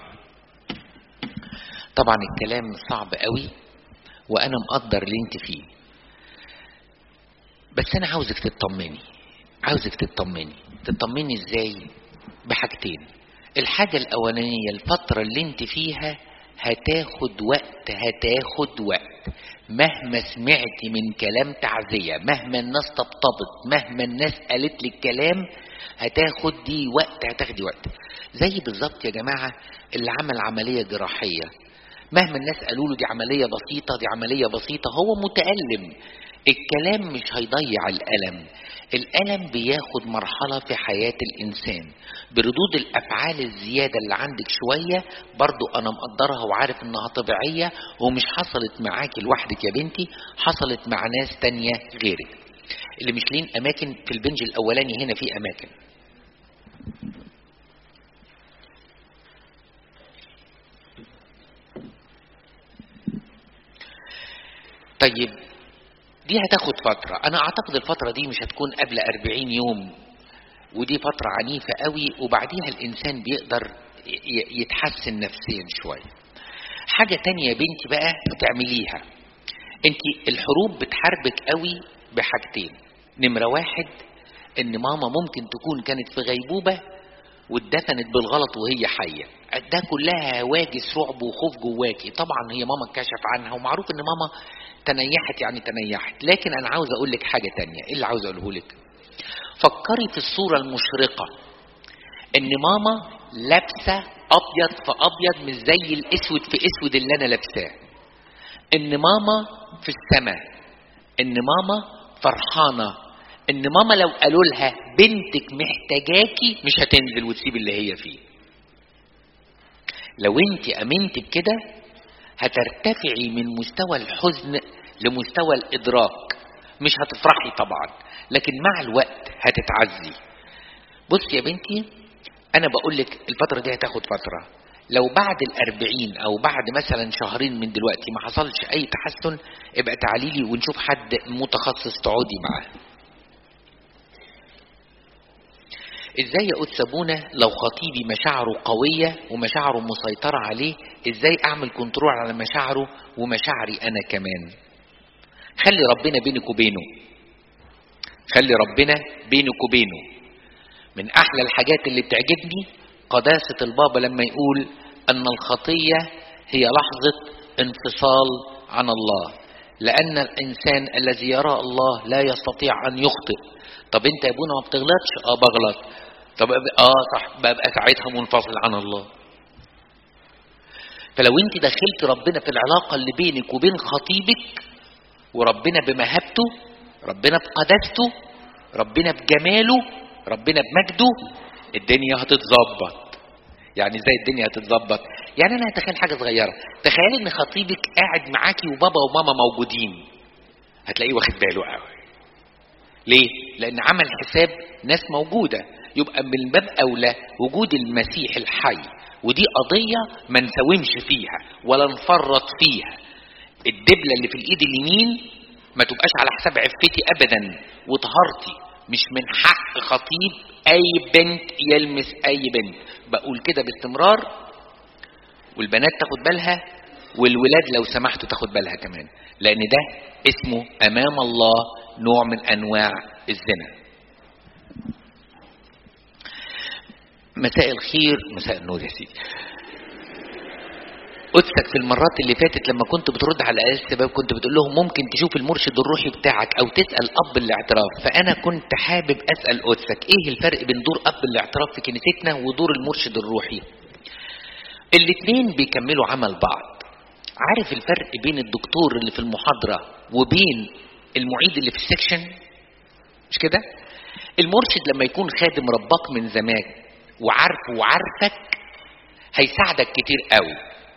طبعا الكلام صعب قوي وانا مقدر اللي انت فيه بس انا عاوزك تطمني عاوزك تطمني تطمني ازاي بحاجتين الحاجة الاولانية الفترة اللي انت فيها هتاخد وقت هتاخد وقت مهما سمعت من كلام تعزية مهما الناس طبطبت مهما الناس قالت لك كلام هتاخد دي وقت هتاخدي وقت زي بالظبط يا جماعة اللي عمل عملية جراحية مهما الناس قالوا له دي عملية بسيطة دي عملية بسيطة هو متألم الكلام مش هيضيع الألم الألم بياخد مرحلة في حياة الإنسان بردود الأفعال الزيادة اللي عندك شوية برضو أنا مقدرها وعارف إنها طبيعية ومش حصلت معاكي لوحدك يا بنتي حصلت مع ناس تانية غيرك اللي مش لين أماكن في البنج الأولاني هنا في أماكن طيب دي هتاخد فترة أنا أعتقد الفترة دي مش هتكون قبل أربعين يوم ودي فترة عنيفة قوي وبعديها الإنسان بيقدر يتحسن نفسيا شوية حاجة تانية يا بنتي بقى بتعمليها انت الحروب بتحاربك قوي بحاجتين نمرة واحد ان ماما ممكن تكون كانت في غيبوبة واتدفنت بالغلط وهي حية ده كلها هواجس رعب وخوف جواكي طبعا هي ماما اتكشف عنها ومعروف ان ماما تنيحت يعني تنيحت لكن انا عاوز اقول لك حاجة تانية ايه اللي عاوز اقوله لك فكري في الصورة المشرقة ان ماما لابسة ابيض في ابيض مش زي الاسود في اسود اللي انا لابساه ان ماما في السماء ان ماما فرحانة ان ماما لو قالوا لها بنتك محتاجاكي مش هتنزل وتسيب اللي هي فيه لو انت امنت بكده هترتفعي من مستوى الحزن لمستوى الادراك مش هتفرحي طبعا لكن مع الوقت هتتعزي بص يا بنتي انا بقول لك الفتره دي هتاخد فتره لو بعد الأربعين أو بعد مثلا شهرين من دلوقتي ما حصلش أي تحسن ابقى تعالي لي ونشوف حد متخصص تقعدي معاه ازاي يا قدس ابونا لو خطيبي مشاعره قوية ومشاعره مسيطرة عليه ازاي اعمل كنترول على مشاعره ومشاعري انا كمان خلي ربنا بينك وبينه خلي ربنا بينك وبينه من احلى الحاجات اللي بتعجبني قداسة البابا لما يقول ان الخطية هي لحظة انفصال عن الله لان الانسان الذي يرى الله لا يستطيع ان يخطئ طب انت يا ابونا ما بتغلطش اه بغلط طب اه صح ببقى ساعتها منفصل عن الله فلو انت دخلت ربنا في العلاقة اللي بينك وبين خطيبك وربنا بمهابته ربنا بقداسته ربنا بجماله ربنا بمجده الدنيا هتتظبط يعني ازاي الدنيا هتتظبط يعني انا هتخيل حاجه صغيره تخيل ان خطيبك قاعد معاكي وبابا وماما موجودين هتلاقيه واخد باله قوي ليه لان عمل حساب ناس موجوده يبقى من باب اولى وجود المسيح الحي ودي قضيه ما نساومش فيها ولا نفرط فيها الدبله اللي في الايد اليمين ما تبقاش على حساب عفتي ابدا وطهارتي مش من حق خطيب اي بنت يلمس اي بنت بقول كده باستمرار والبنات تاخد بالها والولاد لو سمحتوا تاخد بالها كمان لان ده اسمه امام الله نوع من انواع الزنا مساء الخير مساء النور يا سيدي قدسك في المرات اللي فاتت لما كنت بترد على آيات الشباب كنت بتقول لهم ممكن تشوف المرشد الروحي بتاعك او تسأل اب الاعتراف فانا كنت حابب اسأل قدسك ايه الفرق بين دور اب الاعتراف في كنيستنا ودور المرشد الروحي الاتنين بيكملوا عمل بعض عارف الفرق بين الدكتور اللي في المحاضرة وبين المعيد اللي في السكشن مش كده المرشد لما يكون خادم رباك من زمان وعارفه وعارفك هيساعدك كتير قوي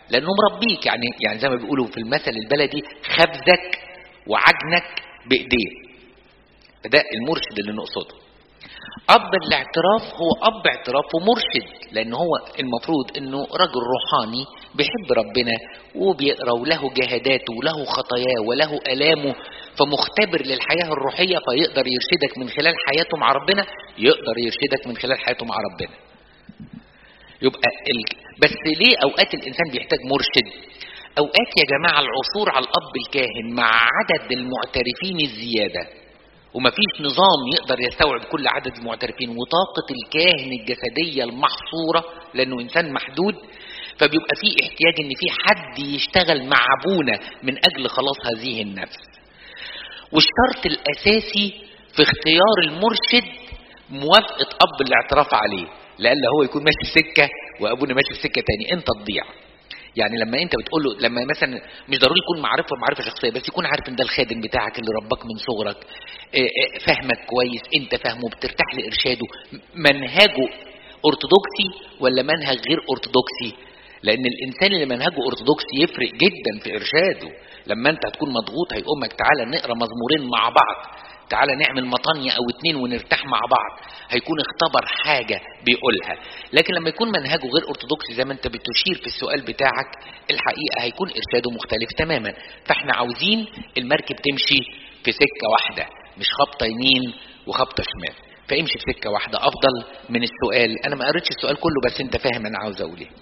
لانه مربيك يعني يعني زي ما بيقولوا في المثل البلدي خبزك وعجنك بايديه ده المرشد اللي نقصده اب الاعتراف هو اب اعتراف ومرشد لان هو المفروض انه رجل روحاني بيحب ربنا وبيقرا وله جهاداته وله خطاياه وله الامه فمختبر للحياه الروحيه فيقدر يرشدك من خلال حياته مع ربنا يقدر يرشدك من خلال حياته مع ربنا يبقى ال... بس ليه اوقات الانسان بيحتاج مرشد اوقات يا جماعه العثور على الاب الكاهن مع عدد المعترفين الزياده ومفيش نظام يقدر يستوعب كل عدد المعترفين وطاقة الكاهن الجسدية المحصورة لأنه إنسان محدود فبيبقى فيه احتياج إن في حد يشتغل مع أبونا من أجل خلاص هذه النفس. والشرط الأساسي في اختيار المرشد موافقة أب الاعتراف عليه لألا هو يكون ماشي في سكة وأبونا ماشي في سكة تاني أنت تضيع. يعني لما انت بتقول له لما مثلا مش ضروري يكون معرفه معرفه شخصيه بس يكون عارف ان ده الخادم بتاعك اللي رباك من صغرك فاهمك كويس انت فاهمه بترتاح لارشاده منهجه ارثوذكسي ولا منهج غير ارثوذكسي لان الانسان اللي منهجه ارثوذكسي يفرق جدا في ارشاده لما انت هتكون مضغوط هيقومك تعالى نقرا مزمورين مع بعض تعالى نعمل مطانية او اتنين ونرتاح مع بعض هيكون اختبر حاجة بيقولها لكن لما يكون منهجه غير ارثوذكسي زي ما انت بتشير في السؤال بتاعك الحقيقة هيكون ارشاده مختلف تماما فاحنا عاوزين المركب تمشي في سكة واحدة مش خبطة يمين وخبطة شمال فامشي في سكة واحدة افضل من السؤال انا ما قريتش السؤال كله بس انت فاهم انا عاوز اقول ايه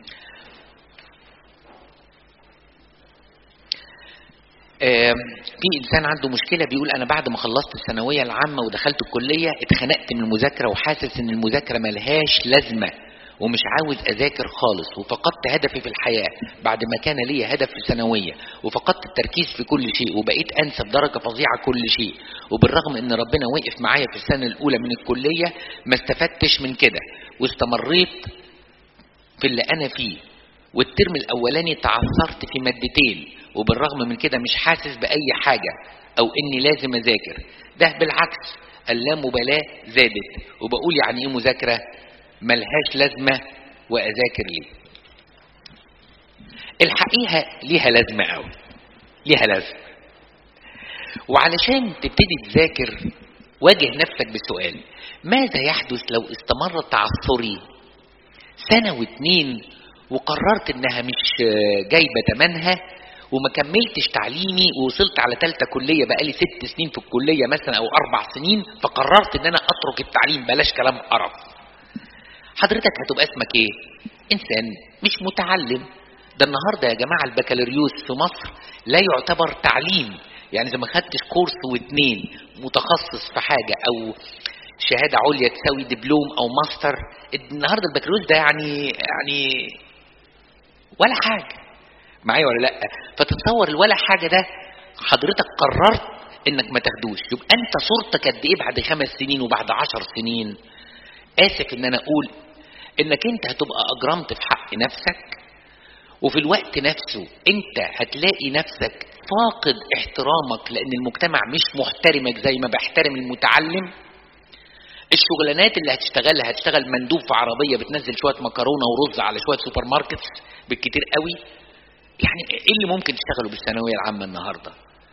في انسان عنده مشكله بيقول انا بعد ما خلصت الثانويه العامه ودخلت الكليه اتخنقت من المذاكره وحاسس ان المذاكره ملهاش لازمه ومش عاوز اذاكر خالص وفقدت هدفي في الحياه بعد ما كان لي هدف في الثانويه وفقدت التركيز في كل شيء وبقيت انسى بدرجه فظيعه كل شيء وبالرغم ان ربنا وقف معايا في السنه الاولى من الكليه ما استفدتش من كده واستمريت في اللي انا فيه والترم الاولاني تعثرت في مادتين وبالرغم من كده مش حاسس باي حاجه او اني لازم اذاكر ده بالعكس اللامبالاه زادت وبقول يعني ايه مذاكره ملهاش لازمه واذاكر ليه الحقيقه ليها لازمه قوي ليها لازمه وعلشان تبتدي تذاكر واجه نفسك بسؤال ماذا يحدث لو استمر تعثري سنه واتنين وقررت انها مش جايبه تمنها وما كملتش تعليمي ووصلت على ثالثه كليه بقالي ست سنين في الكليه مثلا او اربع سنين فقررت ان انا اترك التعليم بلاش كلام قرف حضرتك هتبقى اسمك ايه انسان مش متعلم ده النهارده يا جماعه البكالوريوس في مصر لا يعتبر تعليم يعني اذا ما خدتش كورس واتنين متخصص في حاجه او شهاده عليا تساوي دبلوم او ماستر النهارده البكالوريوس ده يعني يعني ولا حاجه معايا ولا لا فتتصور الولا حاجه ده حضرتك قررت انك ما تاخدوش يبقى انت صورتك قد ايه بعد خمس سنين وبعد عشر سنين اسف ان انا اقول انك انت هتبقى اجرمت في حق نفسك وفي الوقت نفسه انت هتلاقي نفسك فاقد احترامك لان المجتمع مش محترمك زي ما بحترم المتعلم الشغلانات اللي هتشتغلها هتشتغل مندوب في عربيه بتنزل شويه مكرونه ورز على شويه سوبر ماركتس بالكتير قوي يعني ايه اللي ممكن تشتغله بالثانويه العامه النهارده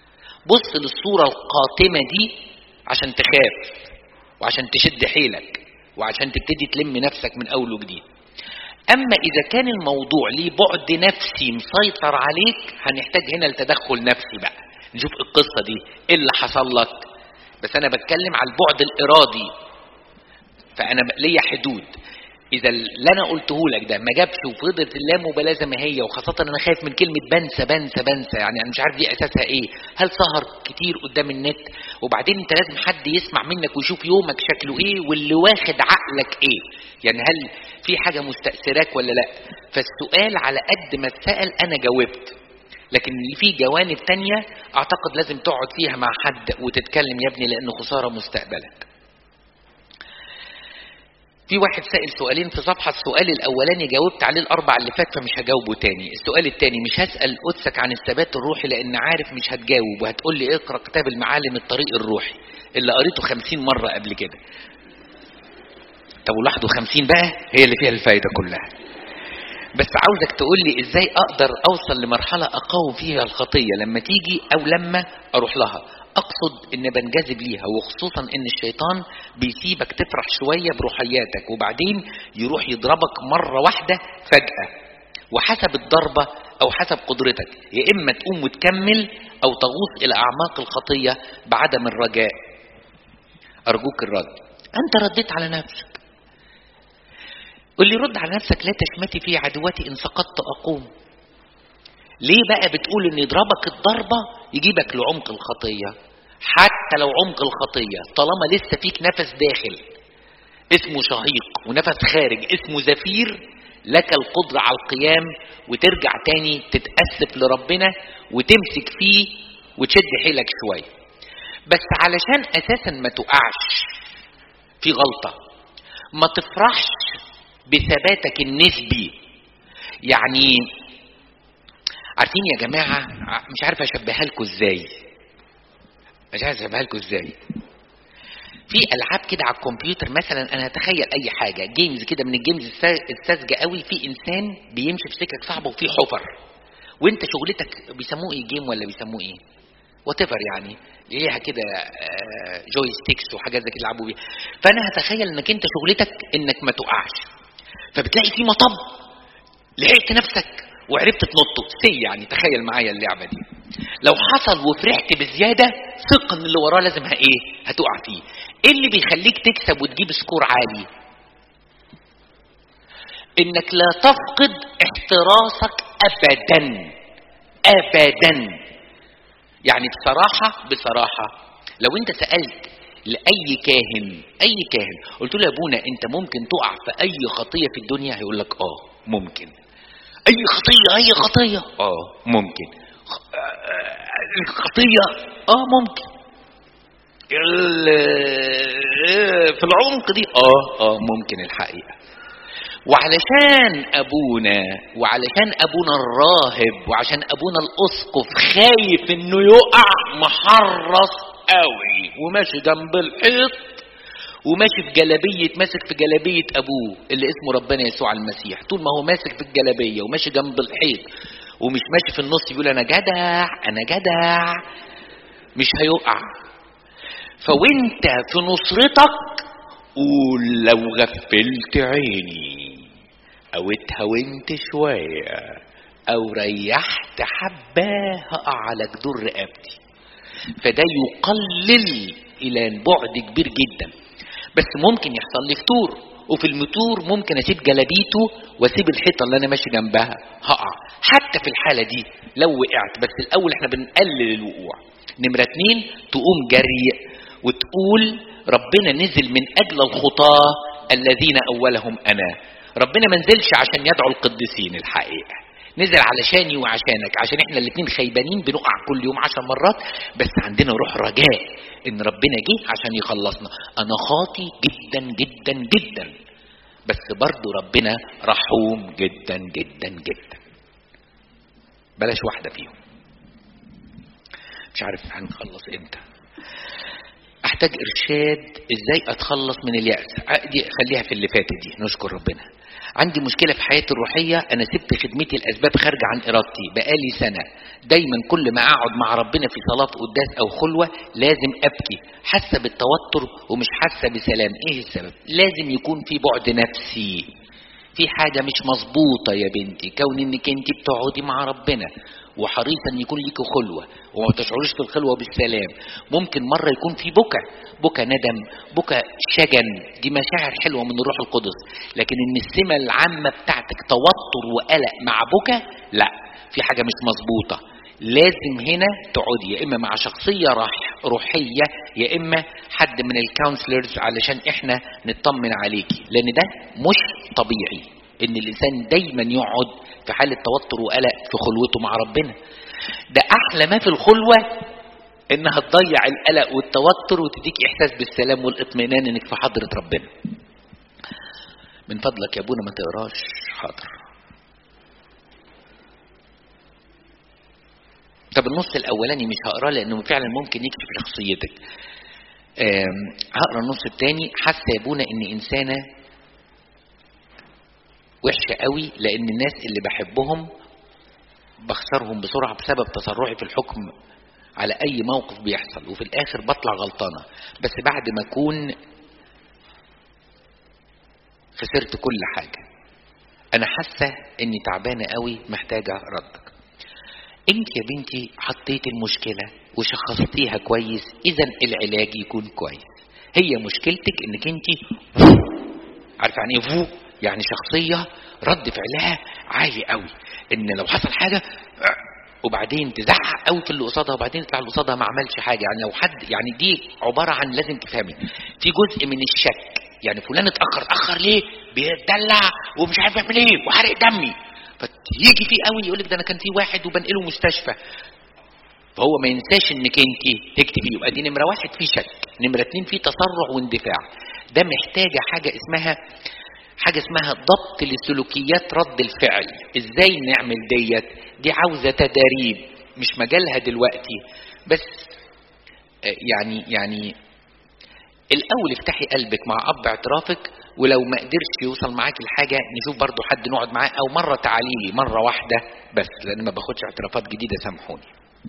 بص للصوره القاتمه دي عشان تخاف وعشان تشد حيلك وعشان تبتدي تلم نفسك من اول وجديد اما اذا كان الموضوع ليه بعد نفسي مسيطر عليك هنحتاج هنا لتدخل نفسي بقى نشوف القصه دي ايه اللي حصل لك بس انا بتكلم على البعد الارادي فانا ليا حدود اذا اللي انا قلته لك ده ما جابش وفضلت اللامبالاه زي ما هي وخاصه انا خايف من كلمه بنسى بنسى بنسى يعني انا مش عارف دي اساسها ايه هل سهر كتير قدام النت وبعدين انت لازم حد يسمع منك ويشوف يومك شكله ايه واللي واخد عقلك ايه يعني هل في حاجه مستاثراك ولا لا فالسؤال على قد ما اتسال انا جاوبت لكن اللي فيه جوانب تانية اعتقد لازم تقعد فيها مع حد وتتكلم يا ابني لانه خساره مستقبلك في واحد سائل سؤالين في صفحة السؤال الأولاني جاوبت عليه الأربع اللي فات فمش هجاوبه تاني السؤال التاني مش هسأل قدسك عن الثبات الروحي لأن عارف مش هتجاوب وهتقول لي اقرأ كتاب المعالم الطريق الروحي اللي قريته خمسين مرة قبل كده طب ولاحظوا خمسين بقى هي اللي فيها الفايدة كلها بس عاوزك تقول لي ازاي اقدر اوصل لمرحله اقاوم فيها الخطيه لما تيجي او لما اروح لها اقصد ان بنجذب ليها وخصوصا ان الشيطان بيسيبك تفرح شويه بروحياتك وبعدين يروح يضربك مره واحده فجاه وحسب الضربه او حسب قدرتك يا اما تقوم وتكمل او تغوص الى اعماق الخطيه بعدم الرجاء ارجوك الرد انت رديت على نفسك قل لي رد على نفسك لا تشمتي في عدوتي ان سقطت اقوم ليه بقى بتقول ان يضربك الضربه يجيبك لعمق الخطيه حتى لو عمق الخطيه طالما لسه فيك نفس داخل اسمه شهيق ونفس خارج اسمه زفير لك القدرة على القيام وترجع تاني تتأسف لربنا وتمسك فيه وتشد حيلك شوية بس علشان أساسا ما تقعش في غلطة ما تفرحش بثباتك النسبي يعني عارفين يا جماعة مش عارف أشبهها لكم إزاي مش عارف أشبهها لكم إزاي في العاب كده على الكمبيوتر مثلا انا هتخيل اي حاجه جيمز كده من الجيمز الساذجه قوي في انسان بيمشي في سكك صعبه وفي حفر وانت شغلتك بيسموه ايه جيم ولا بيسموه ايه وات يعني ليها كده جوي ستيكس وحاجات زي كده يلعبوا بيها فانا هتخيل انك انت شغلتك انك ما تقعش فبتلاقي في مطب لحقت نفسك وعرفت تنطه سي يعني تخيل معايا اللعبه دي لو حصل وفرحت بزياده ثق ان اللي وراه لازم ايه هتقع فيه ايه اللي بيخليك تكسب وتجيب سكور عالي انك لا تفقد احتراسك ابدا ابدا يعني بصراحه بصراحه لو انت سالت لاي كاهن اي كاهن قلت له يا ابونا انت ممكن تقع في اي خطيه في الدنيا هيقول لك اه ممكن اي خطيه اي خطيه اه ممكن الخطيه اه ممكن في العمق دي اه اه ممكن الحقيقه وعلشان ابونا وعلشان ابونا الراهب وعشان ابونا الاسقف خايف انه يقع محرص قوي وماشي جنب الحيط وماشي في جلابية ماسك في جلابية أبوه اللي اسمه ربنا يسوع المسيح طول ما هو ماسك في الجلابية وماشي جنب الحيط ومش ماشي في النص يقول أنا جدع أنا جدع مش هيقع فوانت في نصرتك قول لو غفلت عيني او اتهونت شوية او ريحت حبة هقع على جدور رقبتي فده يقلل الى بعد كبير جدا بس ممكن يحصل لي فتور وفي المتور ممكن اسيب جلابيته واسيب الحيطه اللي انا ماشي جنبها هقع حتى في الحاله دي لو وقعت بس الاول احنا بنقلل الوقوع نمره اتنين تقوم جري وتقول ربنا نزل من اجل الخطاه الذين اولهم انا ربنا ما نزلش عشان يدعو القديسين الحقيقه نزل علشاني وعشانك عشان احنا الاتنين خيبانين بنقع كل يوم عشر مرات بس عندنا روح رجاء ان ربنا جه عشان يخلصنا انا خاطي جدا جدا جدا بس برضو ربنا رحوم جدا جدا جدا بلاش واحدة فيهم مش عارف هنخلص امتى احتاج ارشاد ازاي اتخلص من اليأس دي خليها في اللي فاتت دي نشكر ربنا عندي مشكلة في حياتي الروحية أنا سبت خدمتي الأسباب خارجة عن إرادتي بقالي سنة دايما كل ما أقعد مع ربنا في صلاة قداس أو خلوة لازم أبكي حاسة بالتوتر ومش حاسة بسلام إيه السبب؟ لازم يكون في بعد نفسي في حاجة مش مظبوطة يا بنتي كون انك انت بتقعدي مع ربنا وحريصة ان يكون ليكي خلوة وما تشعريش في الخلوة بالسلام ممكن مرة يكون في بكى بكى ندم بكى شجن دي مشاعر حلوة من الروح القدس لكن ان السمة العامة بتاعتك توتر وقلق مع بكى لا في حاجة مش مظبوطة لازم هنا تقعدي يا اما مع شخصيه راح روحيه يا اما حد من الكونسلرز علشان احنا نطمن عليكي لان ده مش طبيعي ان الانسان دايما يقعد في حاله توتر وقلق في خلوته مع ربنا ده احلى ما في الخلوه انها تضيع القلق والتوتر وتديك احساس بالسلام والاطمئنان انك في حضره ربنا من فضلك يا ابونا ما تقراش حاضر طب النص الاولاني مش هقراه لانه فعلا ممكن يكشف شخصيتك هقرا النص الثاني حاسه يا ابونا ان انسانه وحشة قوي لان الناس اللي بحبهم بخسرهم بسرعة بسبب تسرعي في الحكم على اي موقف بيحصل وفي الاخر بطلع غلطانة بس بعد ما اكون خسرت كل حاجة انا حاسة اني تعبانة قوي محتاجة ردك انت يا بنتي حطيت المشكلة وشخصتيها كويس اذا العلاج يكون كويس هي مشكلتك انك انت عارف يعني ايه فو يعني شخصية رد فعلها عالي قوي ان لو حصل حاجة وبعدين تزعق قوي في اللي قصادها وبعدين يطلع اللي قصادها ما عملش حاجة يعني لو حد يعني دي عبارة عن لازم تفهمي في جزء من الشك يعني فلان اتأخر اتأخر ليه بيتدلع ومش عارف يعمل ايه وحرق دمي فتيجي فيه قوي يقول لك ده انا كان في واحد وبنقله مستشفى فهو ما ينساش انك انت تكتبي يبقى دي نمره واحد في شك نمره اتنين في تسرع واندفاع ده محتاجه حاجه اسمها حاجه اسمها ضبط لسلوكيات رد الفعل ازاي نعمل ديت دي عاوزه تدريب مش مجالها دلوقتي بس يعني يعني الاول افتحي قلبك مع اب اعترافك ولو ما قدرش يوصل معاك الحاجه نشوف برضو حد نقعد معاه او مره تعالي لي مره واحده بس لان ما باخدش اعترافات جديده سامحوني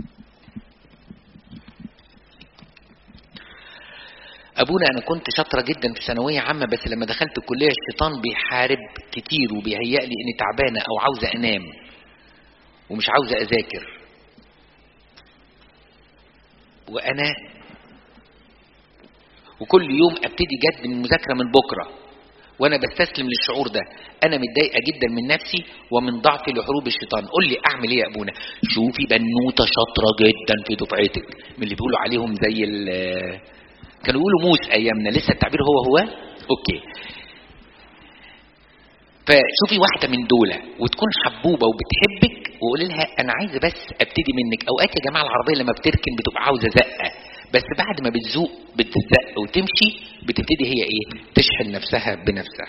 ابونا انا كنت شاطره جدا في ثانويه عامه بس لما دخلت الكليه الشيطان بيحارب كتير وبيهيأ لي اني تعبانه او عاوزه انام ومش عاوزه اذاكر وانا وكل يوم ابتدي جد من المذاكره من بكره وانا بستسلم للشعور ده انا متضايقه جدا من نفسي ومن ضعفي لحروب الشيطان قول لي اعمل ايه يا ابونا شوفي بنوته شاطره جدا في دفعتك من اللي بيقولوا عليهم زي كانوا يقولوا موس ايامنا لسه التعبير هو هو اوكي فشوفي واحده من دول وتكون حبوبه وبتحبك وقولي لها انا عايزه بس ابتدي منك اوقات يا جماعه العربيه لما بتركن بتبقى عاوزه زقه بس بعد ما بتزوق بتزق وتمشي بتبتدي هي ايه تشحن نفسها بنفسها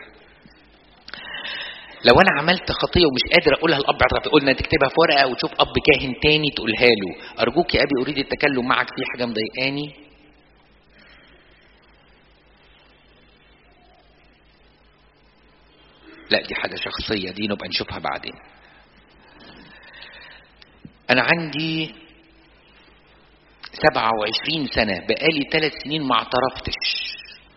لو انا عملت خطيه ومش قادر اقولها الاب اعترافي قلنا تكتبها في ورقه وتشوف اب كاهن تاني تقولها له ارجوك يا ابي اريد التكلم معك في حاجه مضايقاني لا دي حاجه شخصيه دي نبقى نشوفها بعدين انا عندي 27 سنة بقالي ثلاث سنين ما اعترفتش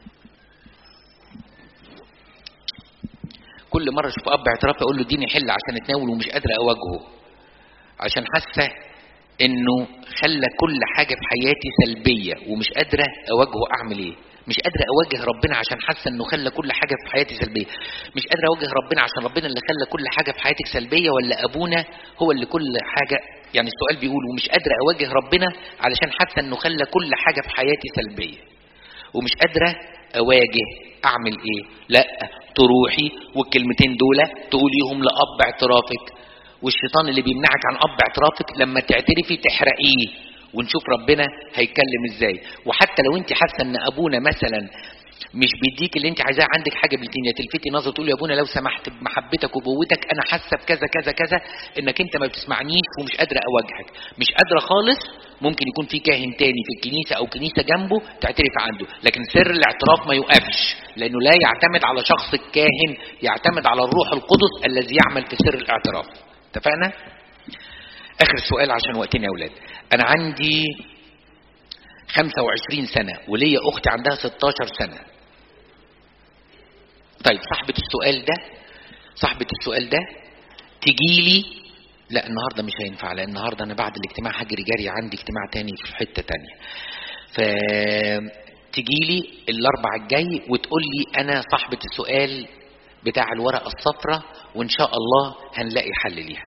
كل مرة اشوف اب اعتراف اقول له اديني حل عشان اتناول ومش قادر اواجهه عشان حاسة انه خلى كل حاجة في حياتي سلبية ومش قادرة اواجهه اعمل ايه مش قادرة اواجه ربنا عشان حاسة انه خلى كل حاجة في حياتي سلبية مش قادرة اواجه ربنا عشان ربنا اللي خلى كل حاجة في حياتك سلبية ولا ابونا هو اللي كل حاجة يعني السؤال بيقول ومش قادرة اواجه ربنا علشان حاسة انه خلى كل حاجة في حياتي سلبية ومش قادرة اواجه اعمل ايه لا تروحي والكلمتين دول تقوليهم لاب اعترافك والشيطان اللي بيمنعك عن اب اعترافك لما تعترفي تحرقيه ونشوف ربنا هيتكلم ازاي وحتى لو انت حاسه ان ابونا مثلا مش بيديك اللي انت عايزاه عندك حاجه بالدنيا تلفتي نظر تقول يا ابونا لو سمحت بمحبتك وبقوتك انا حاسه بكذا كذا كذا انك انت ما بتسمعنيش ومش قادره اواجهك مش قادره خالص ممكن يكون في كاهن تاني في الكنيسه او كنيسه جنبه تعترف عنده لكن سر الاعتراف ما يوقفش لانه لا يعتمد على شخص الكاهن يعتمد على الروح القدس الذي يعمل في سر الاعتراف اتفقنا اخر سؤال عشان وقتنا يا اولاد انا عندي 25 سنة وليا أختي عندها 16 سنة طيب صاحبة السؤال ده صاحبة السؤال ده تجيلي لا النهارده مش هينفع لان النهارده انا بعد الاجتماع هجري جري عندي اجتماع تاني في حته تانية ف تجيلي الاربع الجاي وتقول لي انا صاحبه السؤال بتاع الورقه الصفراء وان شاء الله هنلاقي حل ليها